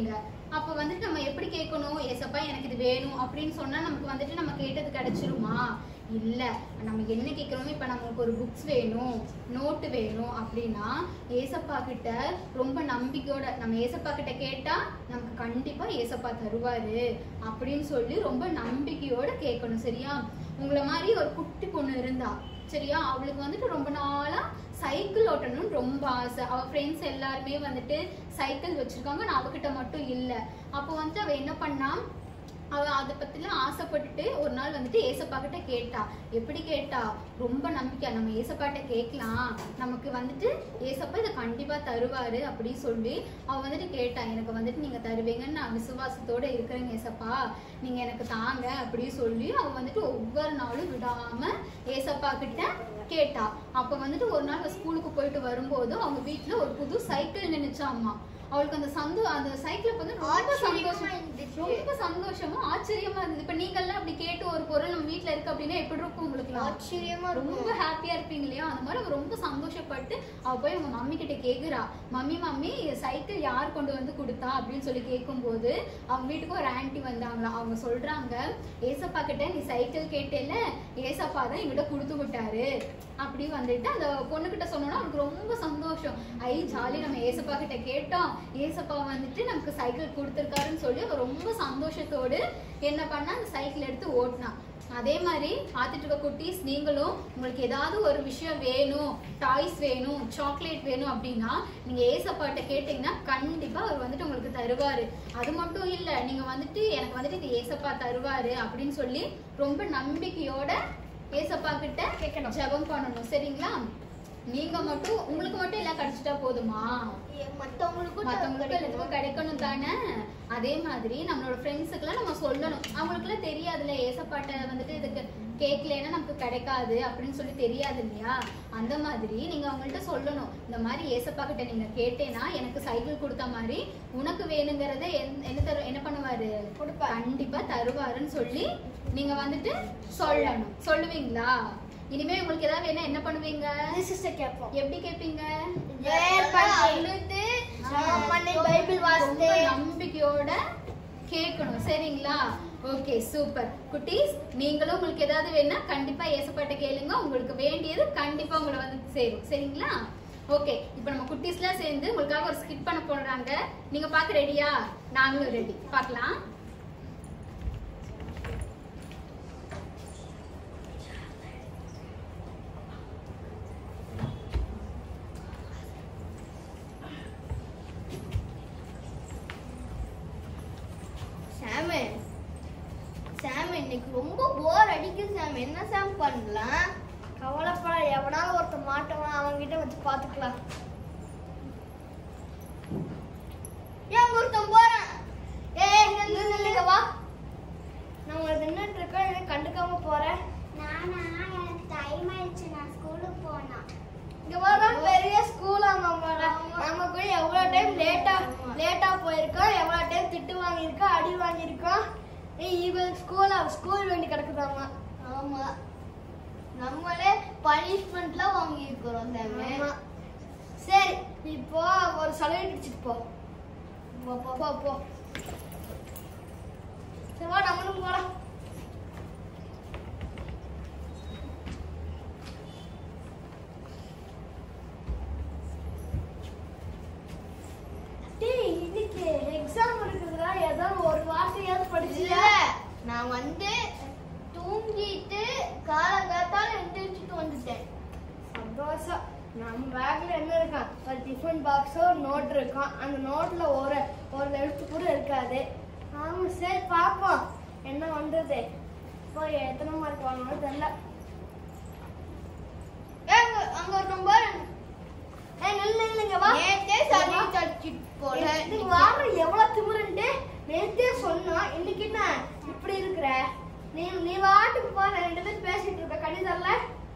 அப்ப வந்துட்டு நம்ம எப்படி கேட்கணும் ஏசப்பா எனக்கு இது வேணும் அப்படின்னு சொன்னா நமக்கு வந்துட்டு நம்ம கேட்டது கிடைச்சிருமா இல்ல நம்ம என்ன கேட்கிறோமோ இப்ப நமக்கு ஒரு புக்ஸ் வேணும் நோட்டு வேணும் அப்படின்னா ஏசப்பா கிட்ட ரொம்ப நம்பிக்கையோட நம்ம ஏசப்பா கிட்ட கேட்டா நமக்கு கண்டிப்பா ஏசப்பா தருவாரு அப்படின்னு சொல்லி ரொம்ப நம்பிக்கையோட கேட்கணும் சரியா உங்களை மாதிரி ஒரு குட்டி பொண்ணு இருந்தா சரியா அவளுக்கு வந்துட்டு ரொம்ப நாளா சைக்கிள் ஓட்டணும்னு ரொம்ப ஆசை அவ ஃப்ரெண்ட்ஸ் எல்லாருமே வந்துட்டு சைக்கிள் வச்சிருக்காங்க நான் அவகிட்ட மட்டும் இல்ல அப்போ வந்துட்டு அவ என்ன பண்ணா அவ அதை பத்திலாம் ஆசைப்பட்டுட்டு ஒரு நாள் வந்துட்டு ஏசப்பா கிட்ட கேட்டா எப்படி கேட்டா ரொம்ப நம்பிக்கை நம்ம ஏசப்பாட்ட கேட்கலாம் நமக்கு வந்துட்டு ஏசப்பா இதை கண்டிப்பா தருவாரு அப்படின்னு சொல்லி அவ வந்துட்டு கேட்டா எனக்கு வந்துட்டு நீங்க தருவீங்கன்னு நான் விசுவாசத்தோட இருக்கிறேங்க ஏசப்பா நீங்க எனக்கு தாங்க அப்படின்னு சொல்லி அவ வந்துட்டு ஒவ்வொரு நாளும் விடாம ஏசப்பா கிட்ட கேட்டா அப்ப வந்துட்டு ஒரு நாள் அவ ஸ்கூலுக்கு போயிட்டு வரும்போது அவங்க வீட்ல ஒரு புது சைக்கிள் நின்னுச்சாம்மா அவளுக்கு அந்த சந்தோ அந்த சைக்கிளை வந்து ரொம்ப ஆச்சரியமா சந்தோஷம் இருந்துச்சு. ரொம்ப சந்தோஷமா ஆச்சரியமா இருந்தது இப்ப நீங்கெல்லாம் அப்படி கேட்டு ஒரு பொருள் நம்ம வீட்ல இருக்கு அப்படின்னா எப்படி இருக்கும் உங்களுக்கு ஆச்சரியமா ரொம்ப இருக்கும் ஹாப்பியா இருப்பீங்க இல்லையா அந்த மாதிரி அவ ரொம்ப சந்தோஷப்பட்டு அவ போய் அவங்க மம்மி கிட்ட கேக்குறா மம்மி மம்மி சைக்கிள் யார் கொண்டு வந்து கொடுத்தா அப்படின்னு சொல்லி கேட்கும்போது அவங்க வீட்டுக்கு ஒரு ஆன்ட்டி வந்தாங்களா அவங்க சொல்றாங்க ஏசப்பா கிட்ட நீ சைக்கிள் கேட்டேல ஏசப்பா தான் என்கிட்ட கொடுத்து விட்டாரு அப்படி வந்துட்டு அந்த பொண்ணுகிட்ட சொன்னோன்னா அவனுக்கு ரொம்ப சந்தோஷம் ஐ ஜாலி நம்ம ஏசப்பா கிட்ட கேட்டோம் ஏசப்பா வந்துட்டு நமக்கு சைக்கிள் கொடுத்துருக்காருன்னு சொல்லி அவ ரொம்ப சந்தோஷத்தோடு என்ன பண்ணா அந்த சைக்கிள் எடுத்து ஓட்டினா அதே மாதிரி பார்த்துட்டு இருக்க குட்டீஸ் நீங்களும் உங்களுக்கு ஏதாவது ஒரு விஷயம் வேணும் டாய்ஸ் வேணும் சாக்லேட் வேணும் அப்படின்னா நீங்க ஏசப்பாட்ட கேட்டீங்கன்னா கண்டிப்பா அவர் வந்துட்டு உங்களுக்கு தருவாரு அது மட்டும் இல்ல நீங்க வந்துட்டு எனக்கு வந்துட்டு இது ஏசப்பா தருவாரு அப்படின்னு சொல்லி ரொம்ப நம்பிக்கையோட ஏசப்பா கிட்ட கேட்கணும் ஜெபம் பண்ணணும் சரிங்களா நீங்க மட்டும் உங்களுக்கு மட்டும் எல்லாம் கிடைச்சிட்டா போதுமா மத்தவங்களுக்கும் மத்தவங்களுக்கு எல்லாத்துக்கும் கிடைக்கணும் தானே அதே மாதிரி நம்மளோட ஃப்ரெண்ட்ஸுக்குலாம் நம்ம சொல்லணும் அவங்களுக்குலாம் தெரியாதுல்ல ஏசப்பாட்ட வந்துட்டு இதுக்கு கேட்கலன்னா நமக்கு கிடைக்காது அப்படின்னு சொல்லி தெரியாது இல்லையா அந்த மாதிரி நீங்க அவங்கள்ட்ட சொல்லணும் இந்த மாதிரி ஏசப்பா கிட்ட நீங்க கேட்டேன்னா எனக்கு சைக்கிள் கொடுத்த மாதிரி உனக்கு வேணுங்கிறத என்- என்ன தரு என்ன பண்ணுவாரு கண்டிப்பா தருவாருன்னு சொல்லி நீங்க வந்துட்டு சொல்லணும் சொல்லுவீங்களா இனிமே உங்களுக்கு ஏதாவது வேணா என்ன பண்ணுவீங்க சிஸ்டர் கேட்போம் எப்படி கேட்பீங்க ஜெயல் பண்ணி அழுது மண்ணை பைபிள் வாசித்து ரொம்ப நம்பிக்கையோட கேட்கணும் சரிங்களா ஓகே சூப்பர் குட்டீஸ் நீங்களும் உங்களுக்கு ஏதாவது வேணா கண்டிப்பா ஏசப்பாட்ட கேளுங்க உங்களுக்கு வேண்டியது கண்டிப்பா உங்களை வந்து சேரும் சரிங்களா ஓகே இப்போ நம்ம குட்டீஸ்லாம் சேர்ந்து உங்களுக்காக ஒரு ஸ்கிட் பண்ண போடுறாங்க நீங்க பார்க்க ரெடியா நாங்களும் ரெடி பார்க்கலாம் சாமு சாம் இன்னைக்கு ரொம்ப போர் அடிக்குது சாம் என்ன சாம் பண்ணலாம் கவலைப்பட எவனாலும் ஒருத்தன் மாட்டவன் அவன்கிட்ட வச்சு பாத்துக்கலாம் ஏன் ஒருத்தன் போறான் ஏய் நில்லு நில்லுங்க வா நான் உங்களுக்கு நின்றுட்டு இருக்கேன் இதை கண்டுக்காம போறேன் நானா எனக்கு டைம் ஆயிடுச்சு நான் ஸ்கூலுக்கு போனா இங்க வரோம் பெரிய ஸ்கூலா நம்மளோட நம்ம கூட எவ்வளவு டைம் லேட்டா லேட்டா போயிருக்கோம் எவ்வளவு டைம் திட்டு வாங்கியிருக்கோம் அடி வாங்கியிருக்கோம் ஏய் இவன் ஸ்கூலா ஸ்கூல் வேண்டி கிடக்குதாமா ஆமா நம்மளே பனிஷ்மெண்ட்லாம் வாங்கி இருக்கிறோம் சாமி சரி இப்போ ஒரு சலுகை அடிச்சிட்டு போ போ போ போ போ சரி வா நம்மளும் போலாம் டேய் இன்னைக்கு எக்ஸாம் இருக்குதுடா ஏதாவது ஒரு வார்த்தையாவது படிச்சில நான் வந்து தூங்கிட்டு காலங்காத்தால எந்திரிச்சிட்டு வந்துட்டேன் சந்தோஷம் நம்ம பேக்ல என்ன இருக்கான் ஒரு டிஃபன் பாக்ஸோ ஒரு நோட் இருக்கான் அந்த நோட்ல ஒரு ஒரு எழுத்து கூட இருக்காது ஆமா சரி பாப்போம் என்ன வந்தது இப்போ எத்தனை மார்க் வாங்கணும் தெரியல ஏங்க அங்க ஒரு நம்பர் ஏய் நில்லு நில்லுங்க வா நேத்தே சளி தடிச்சிட்டு போல நீ வார எவ்வளவு திமிருண்டு நேத்தே சொன்னா இன்னைக்கு என்ன இப்படி இருக்கிற நீ நீ வாட்டுக்கு போ நான் ரெண்டு பேரும் பேசிட்டு இருக்க கடிதம்ல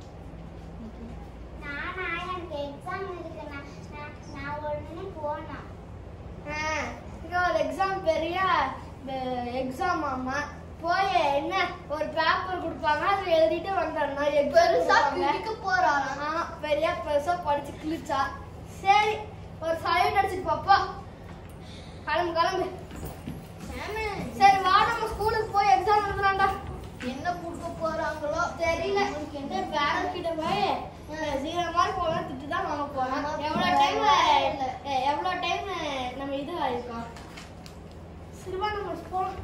நானா எனக்கு எக்ஸாம் இருக்கு நான் நான்- நான் உடனே போனேன் இங்க ஒரு எக்ஸாம் பெரிய எக்ஸாம் ஆமா போய் என்ன ஒரு பேப்பர் கொடுப்பாங்க அதை எழுதிட்டு வந்துடணும் பெருசா கிழிக்க போறாங்க பெரிய பெருசா படிச்சு கிழிச்சா சரி ஒரு சைடு அடிச்சுட்டு பாப்பா கிளம்பு கிளம்பு சரி வா நம்ம ஸ்கூலுக்கு போய் எக்ஸாம் எழுதலாம்டா என்ன கொடுக்க போறாங்களோ தெரியல என்ன பேரண்ட் கிட்ட போய் ஜீரோ மார்க் போனா திட்டு தான் வாங்க போறோம் எவ்வளவு டைம் எவ்வளவு டைம் நம்ம இது ஆயிருக்கோம் சிறுவா நம்ம போலாம்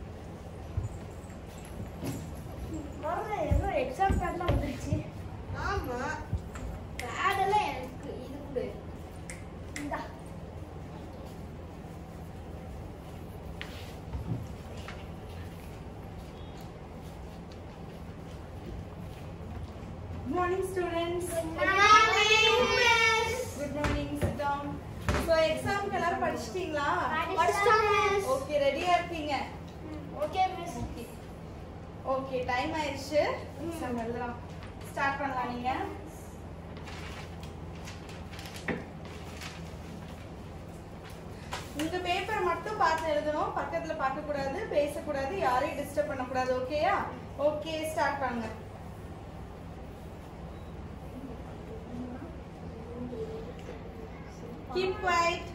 வர ஏதோ எக்ஸாம் பேட்லாம் வந்துருச்சு ஆமா பேடெல்லாம் எனக்கு இது கொடு இந்தா Good morning, students. Good morning, miss. Good morning, sit down. So, exam எல்லாரும் படிச்சிட்டீங்களா படிச்சிட்டோம், miss. ஓகே ரெடியா இருக்கீங்க ஓகே மிஸ் ஓகே டைம் ஆயிடுச்சு எக்ஸாம் எழுதலாம் ஸ்டார்ட் பண்ணலாம் நீங்க இந்த பேப்பர் மட்டும் பார்த்து எழுதணும் பக்கத்துல பார்க்க கூடாது பேசக்கூடாது யாரையும் டிஸ்டர்ப் பண்ணக்கூடாது ஓகேயா ஓகே ஸ்டார்ட் பண்ணுங்க கீப் குவைட்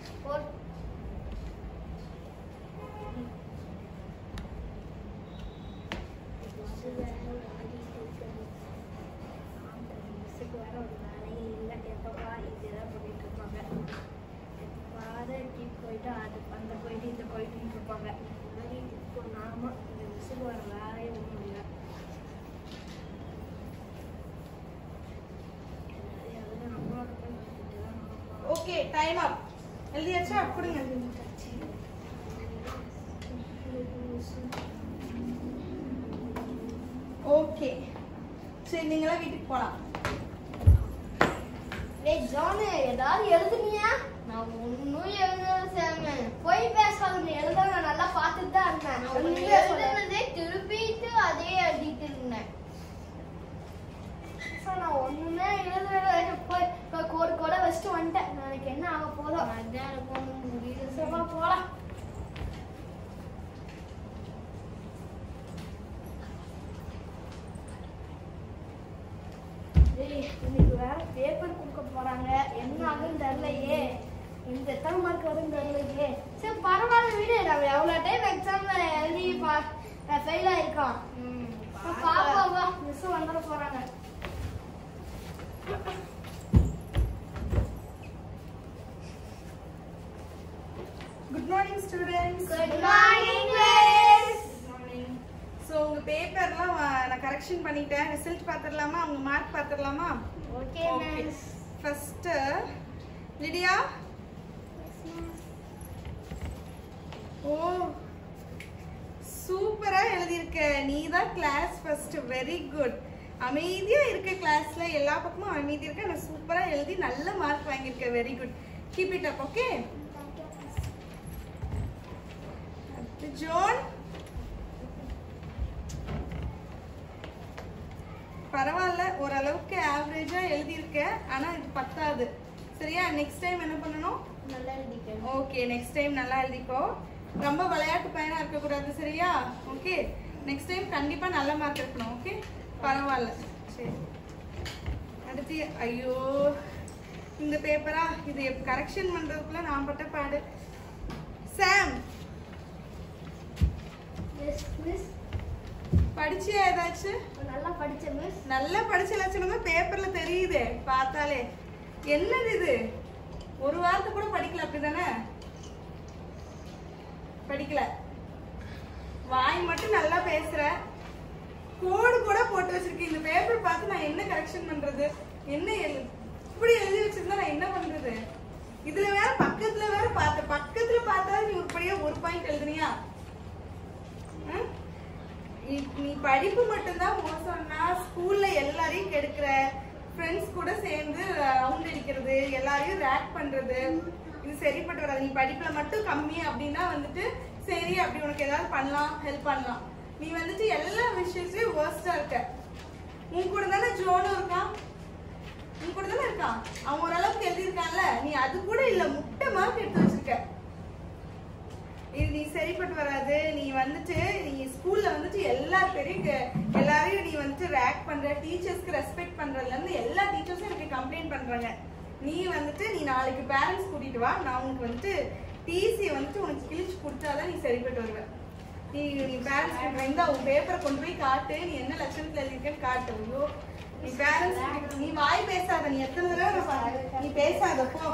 போயிட்டு அது அந்த போயிட்டு இந்த போயிட்டு இருப்பாங்க இந்த மாதிரி இப்போ நாம இந்த மிஸ்ஸுக்கு வர வேலையே ஒன்றும் இல்லை அதெல்லாம் நம்மளோட போய் பார்த்துட்டு தான் நம்ம போகணும். ஓகே டைம் அப் எழுதியாச்சா கொடுங்க ஓகே சரி நீங்களா வீட்டுக்கு போலாம் டேய் ஜானு ஏதாவது எழுதுனியா நான் ஒன்னும் எழுதல சாமி போய் பேசாத நீ எழுத நான் நல்லா பார்த்துட்டு தான் இருந்தேன் ஒண்ணுமே எழுதுனதே திருப்பிட்டு அதே எழுதிட்டு இருந்தேன் சார் நான் ஒண்ணுமே எழுதல போய் போய் கோடு கோட வச்சுட்டு வந்துட்டேன் நாளைக்கு என்ன ஆக போதோ அதான் எனக்கு ஒன்றும் முடியுது சரி வா, போலாம் டேய், இன்னைக்கு வேற பேப்பர் கொடுக்க போறாங்க என்ன ஆகுன்னு தெரியலையே இந்த எத்தனை மார்க் வரும்னு தெரியலையே சரி பரவாயில்ல விடு நம்ம எவ்வளவு டைம் எக்ஸாம்ல எழுதி ஃபெயில் ஆயிருக்கோம் பாப்பா வா மிஸ் வந்துட போறாங்க good morning students good morning miss morning so உங்க பேப்பர்லாம் நான் கரெக்ஷன் பண்ணிட்டேன் ரிசல்ட் பார்த்துடலாமா உங்க மார்க் பார்த்துடலாமா ஓகே மிஸ் ஃபர்ஸ்ட் லிடியா ஓ சூப்பரா எழுதியிருக்க நீ தான் கிளாஸ் ஃபர்ஸ்ட் வெரி குட் அமைதியா இருக்க கிளாஸ்ல எல்லா பக்கமும் அமைதி இருக்க நான் சூப்பரா எழுதி நல்ல மார்க் வாங்கியிருக்க very good keep it up okay Joan பரவாயில்ல ஓரளவுக்கு ஆவரேஜா எழுதியிருக்க ஆனா இது பத்தாது சரியா நெக்ஸ்ட் டைம் என்ன பண்ணணும் நல்லா எழுதிக்க ஓகே நெக்ஸ்ட் டைம் நல்லா எழுதிக்கோ ரொம்ப விளையாட்டு பையனா இருக்கக்கூடாது சரியா ஓகே நெக்ஸ்ட் டைம் கண்டிப்பா நல்ல மார்க் இருக்கணும் ஓகே பரவாயில்ல சரி அடுத்து ஐயோ இந்த பேப்பரா இது கரெக்ஷன் பண்றதுக்குள்ள நான் பட்ட பாடு சாம் மிஸ் மிஸ் படிச்சியா ஏதாச்சும் நல்லா படிச்ச மிஸ் நல்லா படிச்ச லட்சணமா பேப்பர்ல தெரியுதே பார்த்தாலே என்னது இது ஒரு வாரத்தை கூட படிக்கல அப்படிதானே படிக்கல வாய் மட்டும் நல்லா பேசுற கோடு கூட போட்டு வச்சிருக்கேன் இந்த பேப்பர் பார்த்து நான் என்ன கரெக்ஷன் பண்றது என்ன எழு- இப்படி எழுதி வச்சிருந்தா நான் என்ன பண்றது இதுல வேற பக்கத்துல வேற பார்த்த பக்கத்துல பார்த்தாலும் நீ உருப்படியா ஒரு பாயிண்ட் எழுதுனியா ம்? நீ நீ படிப்பு மட்டும்தான் மோசம்னா ஸ்கூல்ல எல்லாரையும் கெடுக்கிற ஃப்ரெண்ட்ஸ் கூட சேர்ந்து ரவுண்ட் அடிக்கிறது எல்லாரையும் ரேக் பண்றது இது சரிப்பட்டு வராது நீ படிப்புல மட்டும் கம்மி அப்படின்னா வந்துட்டு சரி அப்படி உனக்கு ஏதாவது பண்ணலாம் ஹெல்ப் பண்ணலாம் நீ வந்துட்டு எல்லா விஷயத்துலயும் வேர்ஸ்டா இருக்க உன் கூட தானே ஜோனும் இருக்கான் உன் கூட தானே இருக்கான் அவன் ஓரளவுக்கு எழுதியிருக்கான்ல நீ அது கூட இல்ல முட்டை மார்க் எடுத்து வச்சிருக்க இது நீ சரிப்பட்டு வராது நீ வந்துட்டு நீ ஸ்கூல்ல வந்துட்டு எல்லா பேரையும் கே- எல்லாரையும் நீ வந்துட்டு ரேக் பண்ற டீச்சர்ஸ்க்கு ரெஸ்பெக்ட் பண்றதுல இருந்து எல்லா டீச்சர்ஸும் எனக்கு கம்ப்ளைண்ட் பண்றாங்க நீ வந்துட்டு நீ நாளைக்கு பேரண்ட்ஸ் கூட்டிட்டு வா நான் உனக்கு வந்துட்டு டிசி வந்துட்டு உனக்கு கிழிச்சு கொடுத்தாதான் நீ சரிப்பட்டு வருவ நீ நீ பேரண்ட்ஸ் இந்த உன் பேப்பரை கொண்டு போய் காட்டு நீ என்ன லட்சணத்துல எழுதிருக்கேன்னு காட்டு ஐயோ நீ பேரண்ட்ஸ் நீ வாய் பேசாத நீ எத்தனை தடவை நான் பாரு- நீ பேசாத போ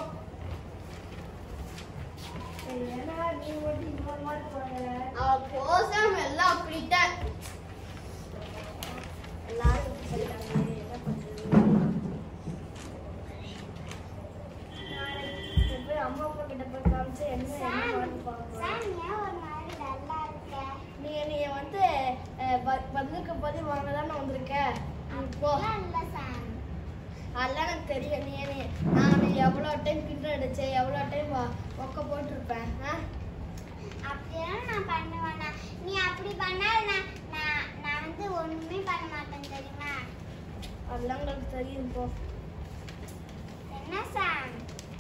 அவ போசாம எல்லாம் அப்படித்தான் எல்லாரும் இப்படி சொல்லிட்டாங்களே, என்ன பண்றது? நாளைக்கு போய் அம்மா அப்பா கிட்ட போய் காமிச்சு என்ன என்னன்னு பார்ப்போம். சாம் ஏன் ஒரு மாதிரி டல்லா இருக்க நீ நீ வந்து அஹ், ப- பதிலுக்கு பதில் வாங்க தானே வந்திருக்க நீ போ அப்படிலாம் இல்ல சாம் அதெல்லாம் எனக்கு தெரியும் நீ நீ நான் எவ்வளோ டைம் கிண்டல் அடிச்சேன் எவ்வளோ டைம் ஒக்க போட்டிருப்பேன் ஆ அப்படியெல்லாம் நான் பண்ணுவேனா நீ அப்படி பண்ணா நான் நான் நான் வந்து ஒண்ணுமே பண்ண மாட்டேன் தெரியுமா அதெல்லாம் உங்களுக்கு தெரியும் போ என்ன சாம்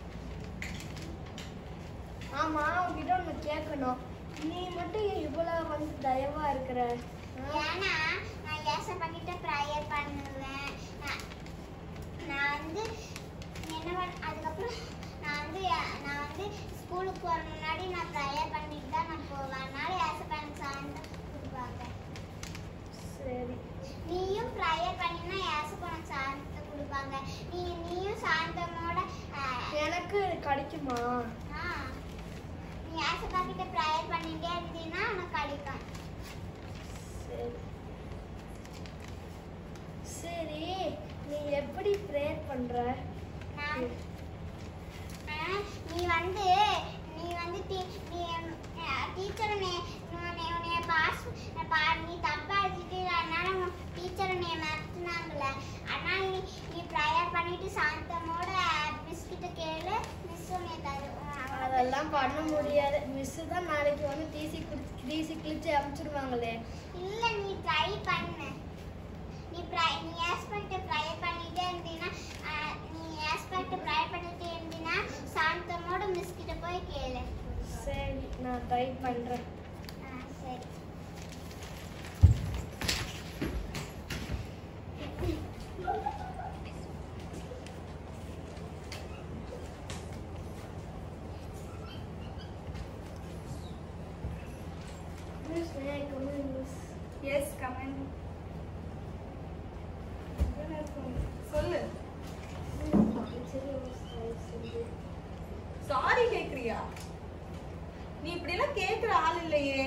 ஆமா உன்கிட்ட ஒன்று கேட்கணும் நீ மட்டும் ஏன் இவ்வளவு வந்து தயவா இருக்கிற ஆ? ஏன்னா நான் ஏசப்பா கிட்ட ப்ரேயர் பண்ணுவேன் நான் நான் வந்து என்ன பண்ண அதுக்கப்புறம் நான் வந்து நான் வந்து ஸ்கூலுக்கு போகிற முன்னாடி நான் ப்ரேயர் பண்ணிட்டு தான் நான் போவேன் அதனால ஏசப்பா எனக்கு சாயந்தரம் கொடுப்பாங்க சரி நீயும் ப்ரேயர் பண்ணினா ஏசப்பா எனக்கு சாயந்தரத்தை கொடுப்பாங்க நீ நீயும் சாயந்தரமோட ஆஹ், எனக்கு கிடைக்குமா ஆ, நீ ஏசப்பா கிட்ட ப்ரேயர் பண்ணிட்டே இருந்தீங்கன்னா உனக்கு கிடைக்கும் சரி சரி நீ எப்படி ப்ரேயர் பண்ற நான் ஆ, நீ வந்து நீ வந்து டீ- நீ டீச்சர் உன்னைய பாஸ் பா நீ தப்பா எழுதிட்டு அதனால டீச்சர் உன்னைய மிரட்டினாங்கல்ல அதனால நீ நீ ப்ரேயர் பண்ணிட்டு சாந்தமோட மிஸ் கிட்ட கேளு மிஸ் உன்னைய தரு அதெல்லாம் பண்ண முடியாது மிஸ் தான் நாளைக்கு வந்து டிசி டிசி கிழிச்சு அனுப்பிச்சிடுவாங்களே இல்ல நீ ட்ரை பண்ணு நீ ப்ரை நீ ஆஸ்பெக்ட் ப்ரேயர் பண்ணிட்டே இருந்தீன்னா ஆ, நீ ஆஸ்பெக்ட் ப்ரேயர் பண்ணிட்டே இருந்தீன்னா சாந்தமோட மிஸ் கிட்ட போய் கேளு சரி நான் ட்ரை பண்றேன் ஆ, சரி மிஸ் மிஸ் எஸ் கமெண்ட் சொல்லு சாரி கேக்குறியா நீ இப்படி எல்லாம் கேக்குற ஆள் இல்லையே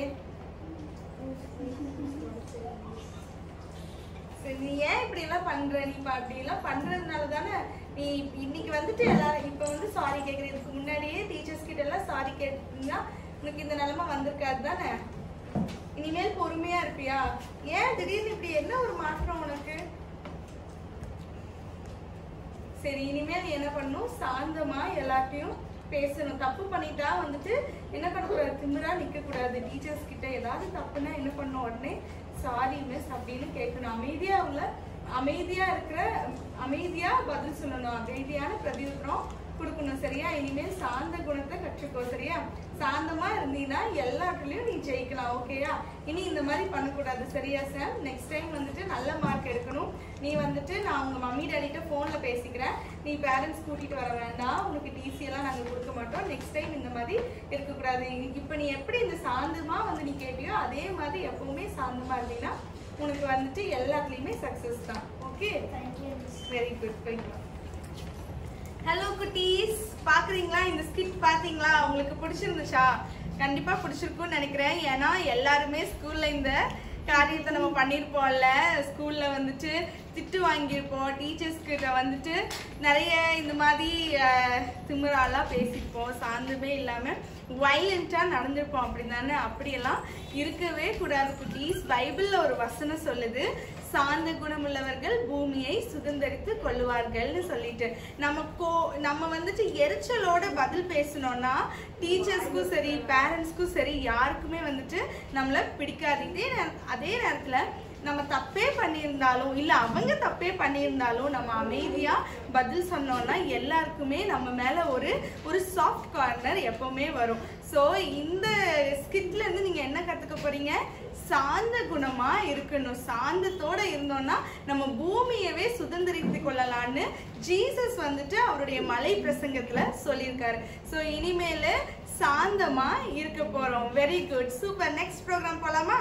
சரி நீ ஏன் இப்படி எல்லாம் பண்ற நீ இப்ப அப்படி எல்லாம் பண்றதுனால தானே நீ இன்னைக்கு வந்துட்டு எல்லாரும் இப்ப வந்து சாரி கேக்குற இதுக்கு முன்னாடியே டீச்சர்ஸ் கிட்ட எல்லாம் சாரி கேட்டிருந்தா உனக்கு இந்த நிலைமை வந்திருக்காது தானே இனிமேல் பொறுமையா இருப்பியா ஏன் திடீர்னு இப்படி என்ன ஒரு மாற்றம் உனக்கு சரி இனிமேல் நீ என்ன பண்ணணும் சாந்தமா எல்லாத்தையும் பேசணும் தப்பு பண்ணிட்டா வந்துட்டு என்ன பண்ணக்கூடாது திமிரா நிக்க கூடாது டீச்சர்ஸ் கிட்ட ஏதாவது தப்புனா என்ன பண்ணணும் உடனே சாரி மிஸ் அப்படின்னு கேட்கணும் அமைதியா உள்ள அமைதியா இருக்கிற அமைதியா பதில் சொல்லணும் அமைதியான பிரதியுத்தரம் கொடுக்கணும் சரியா இனிமேல் சாந்த குணத்தை கற்றுக்கோ சரியா சாந்தமா இருந்தீன்னா எல்லாத்துலயும் நீ ஜெயிக்கலாம் ஓகேயா இனி இந்த மாதிரி பண்ணக்கூடாது சரியா சார் நெக்ஸ்ட் டைம் வந்துட்டு நல்ல மார்க் எடுக்கணும் நீ வந்துட்டு நான் உங்க மம்மி டேடிட்ட போன்ல பேசிக்கிறேன் நீ பேரண்ட்ஸ் கூட்டிட்டு வர வேண்டாம் உனக்கு டிசி எல்லாம் நாங்க கொடுக்க மாட்டோம் நெக்ஸ்ட் டைம் இந்த மாதிரி இருக்கக்கூடாது இப்ப நீ எப்படி இந்த சாந்தமா வந்து நீ கேட்டியோ அதே மாதிரி எப்பவுமே சாந்தமா இருந்தீங்கன்னா உனக்கு வந்துட்டு எல்லாத்துலயுமே சக்சஸ் தான் ஓகே வெரி குட் போய்க்கலாம் ஹலோ குட்டீஸ் பாக்குறீங்களா இந்த ஸ்கிட் பாத்தீங்களா உங்களுக்கு பிடிச்சிருந்துச்சா கண்டிப்பா பிடிச்சிருக்கும்னு நினைக்கிறேன் ஏன்னா எல்லாருமே ஸ்கூல்ல இந்த காரியத்தை நம்ம பண்ணியிருப்போம்ல ஸ்கூல்ல வந்துட்டு திட்டு வாங்கியிருப்போம் டீச்சர்ஸ் கிட்ட வந்துட்டு நிறைய இந்த மாதிரி அஹ், திமிராலாம் பேசியிருப்போம் சார்ந்துமே இல்லாம வைலண்டா நடந்திருப்போம் அப்படி தானே அப்படியெல்லாம் இருக்கவே கூடாது குட்டீஸ் பைபிள்ல ஒரு வசனம் சொல்லுது சார்ந்த குணமுள்ளவர்கள் பூமியை சுதந்தரித்து கொள்ளுவார்கள்னு சொல்லிட்டு நம்ம கோ நம்ம வந்துட்டு எரிச்சலோட பதில் பேசணும்னா டீச்சர்ஸ்க்கும் சரி பேரண்ட்ஸ்க்கும் சரி யாருக்குமே வந்துட்டு நம்மள பிடிக்காது இதே நேர- அதே நேரத்துல நம்ம தப்பே பண்ணியிருந்தாலும் இல்ல அவங்க தப்பே பண்ணியிருந்தாலும் நம்ம அமைதியா பதில் சொன்னோம்னா எல்லாருக்குமே நம்ம மேல ஒரு ஒரு சாஃப்ட் கார்னர் எப்பவுமே வரும் ஸோ இந்த ஸ்கிட்ல இருந்து நீங்க என்ன கத்துக்க போறீங்க சாந்த குணமா இருக்கணும் சாந்தத்தோட இருந்தோம்னா நம்ம பூமியவே சுதந்திரித்து கொள்ளலாம்னு ஜீசஸ் வந்துட்டு அவருடைய மலை பிரசங்கத்துல சொல்லியிருக்காரு ஸோ இனிமேல் சாந்தமா இருக்க போறோம் very good super next program போலாமா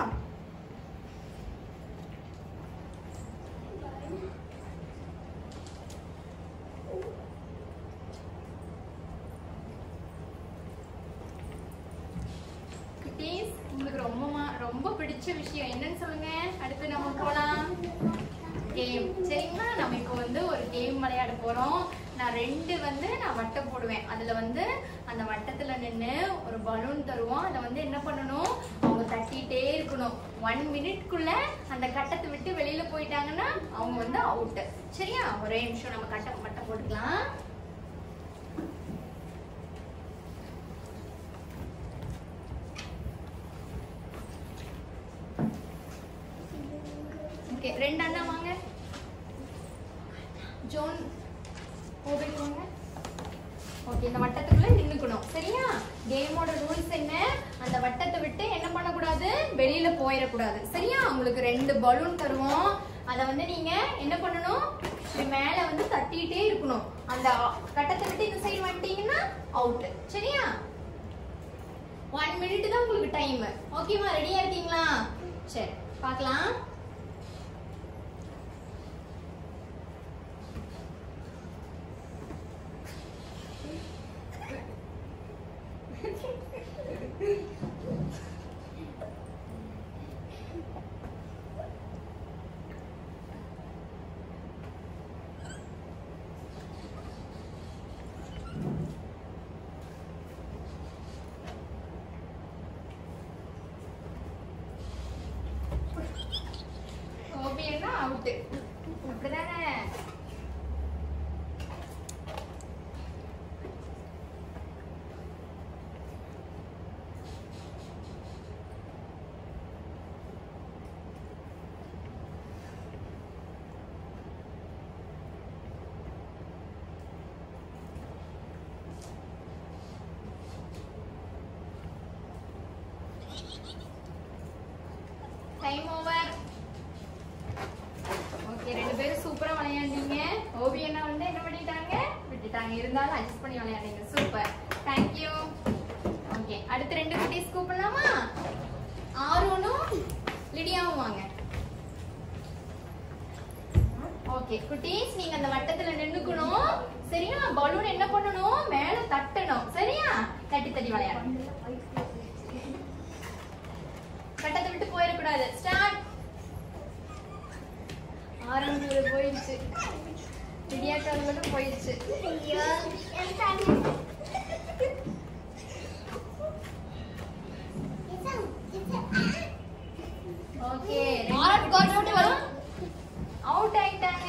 குட்டீஸ் உங்களுக்கு ரொம்ப மா- ரொம்ப பிடிச்ச விஷயம் என்னன்னு சொல்லுங்க அடுத்து நம்ம போலாம் கேம் சரிங்களா நம்ம இப்போ வந்து ஒரு கேம் விளையாட போறோம் நான் ரெண்டு வந்து நான் வட்டம் போடுவேன் அதுல வந்து அந்த வட்டத்துல நின்னு ஒரு பலூன் தருவோம் அதை வந்து என்ன பண்ணணும் அவங்க தட்டிட்டே இருக்கணும் ஒன் மினிட்குள்ள அந்த கட்டத்தை விட்டு வெளியில போயிட்டாங்கன்னா அவங்க வந்து அவுட் சரியா ஒரே நிமிஷம் நம்ம கட்டம் வட்டம் போட்டுக்கலாம் ஓகே ரெண்டு அண்ணா வாங்க ஜோன் ஓபன் வாங்க ஓகே இந்த வட்டத்துக்குள்ள நின்னுக்கணும் சரியா கேமோட ரூல்ஸ் என்ன அந்த வட்டத்தை விட்டு என்ன பண்ணக்கூடாது வெளியில போயிடக்கூடாது சரியா உங்களுக்கு ரெண்டு பலூன் தருவோம் அதை வந்து நீங்க என்ன பண்ணணும் இப்படி மேல வந்து தட்டிட்டே இருக்கணும் அந்த கட்டத்தை விட்டு இந்த சைடு வந்துட்டீங்கன்னா அவுட் சரியா ஒன் மினிட் தான் உங்களுக்கு டைம் ஓகேவா ரெடியா இருக்கீங்களா சரி பார்க்கலாம் ஓபியன்னா அவுட் அப்படிதானே டைம் ஓவர் ஓகே ரெண்டு பேரும் சூப்பரா விளையாண்டீங்க ஓபி அண்ணா வந்து என்ன பண்ணிட்டாங்க விட்டுட்டாங்க இருந்தாலும் அட்ஜஸ்ட் பண்ணி விளையாண்டீங்க சூப்பர் தேங்க்யூ ஓகே அடுத்து ரெண்டு குட்டீஸ் கூப்பிடலாமா ஆரோனும் லிடியாவும் வாங்க ஓகே குட்டீஸ் நீங்க அந்த வட்டத்துல நின்னுக்கணும் சரியா பலூன் என்ன பண்ணணும் மேல தட்டணும் சரியா தட்டி தட்டி விளையாடணும் கட்டத்தை விட்டு போயிடக்கூடாது ஸ்டார்ட் ஆரம்பூர் போயிடுச்சு விடியாக்கால் மட்டும் போயிடுச்சு ஐயோ என் தண்ணி. ஓகே Alright, got out வரும். அவுட் ஆயிட்டாங்க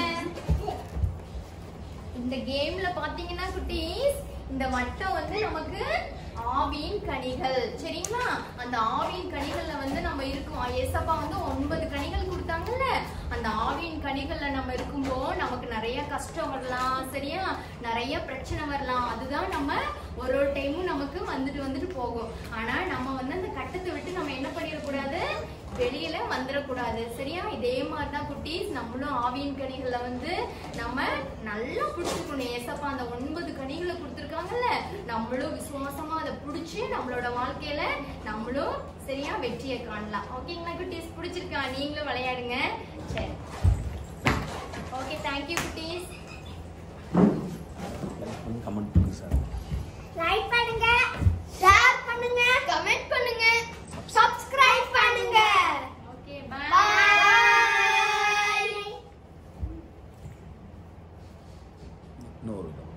இந்த கேம்ல பாத்தீங்கன்னா குட்டீஸ் இந்த வட்டம் வந்து நமக்கு ஆவியின் கனிகள் சரிங்களா அந்த ஆவியின் கனிகள்ல வந்து நம்ம இருக்கோம் ஏசப்பா வந்து ஒன்பது கனிகள் கொடுத்தாங்கல்ல அந்த ஆவியின் கனிகள்ல நம்ம இருக்கும்போ நமக்கு நிறைய கஷ்டம் வரலாம் சரியா நிறைய பிரச்சனை வரலாம் அதுதான் நம்ம ஒரு ஒரு டைமும் நமக்கு வந்துட்டு வந்துட்டு போகும் ஆனா நம்ம வந்து அந்த கட்டத்தை விட்டு நம்ம என்ன பண்ணிடக்கூடாது வெளியில வந்துடக்கூடாது சரியா இதே மாதிரிதான் குட்டீஸ் நம்மளும் ஆவியின் கனிகளை வந்து நம்ம நல்லா பிடிச்சுக்கணும் ஏசப்பா அந்த ஒன்பது கனிகளை கொடுத்துருக்காங்கல்ல நம்மளும் விசுவாசமா அதை பிடிச்சி நம்மளோட வாழ்க்கையில நம்மளும் சரியா வெற்றியை காணலாம் ஓகேங்களா குட்டீஸ் பிடிச்சிருக்கா நீங்களும் விளையாடுங்க சரி ஓகே தேங்க்யூ குட்டீஸ் கமெண்ட் பண்ணுங்க சார் லைக் பண்ணுங்க ஷேர் பண்ணுங்க கமெண்ட் பண்ணுங்க சப்ஸ்கிரைப் பண்ணுங்க ஓகே பாய் பாய் இன்னொரு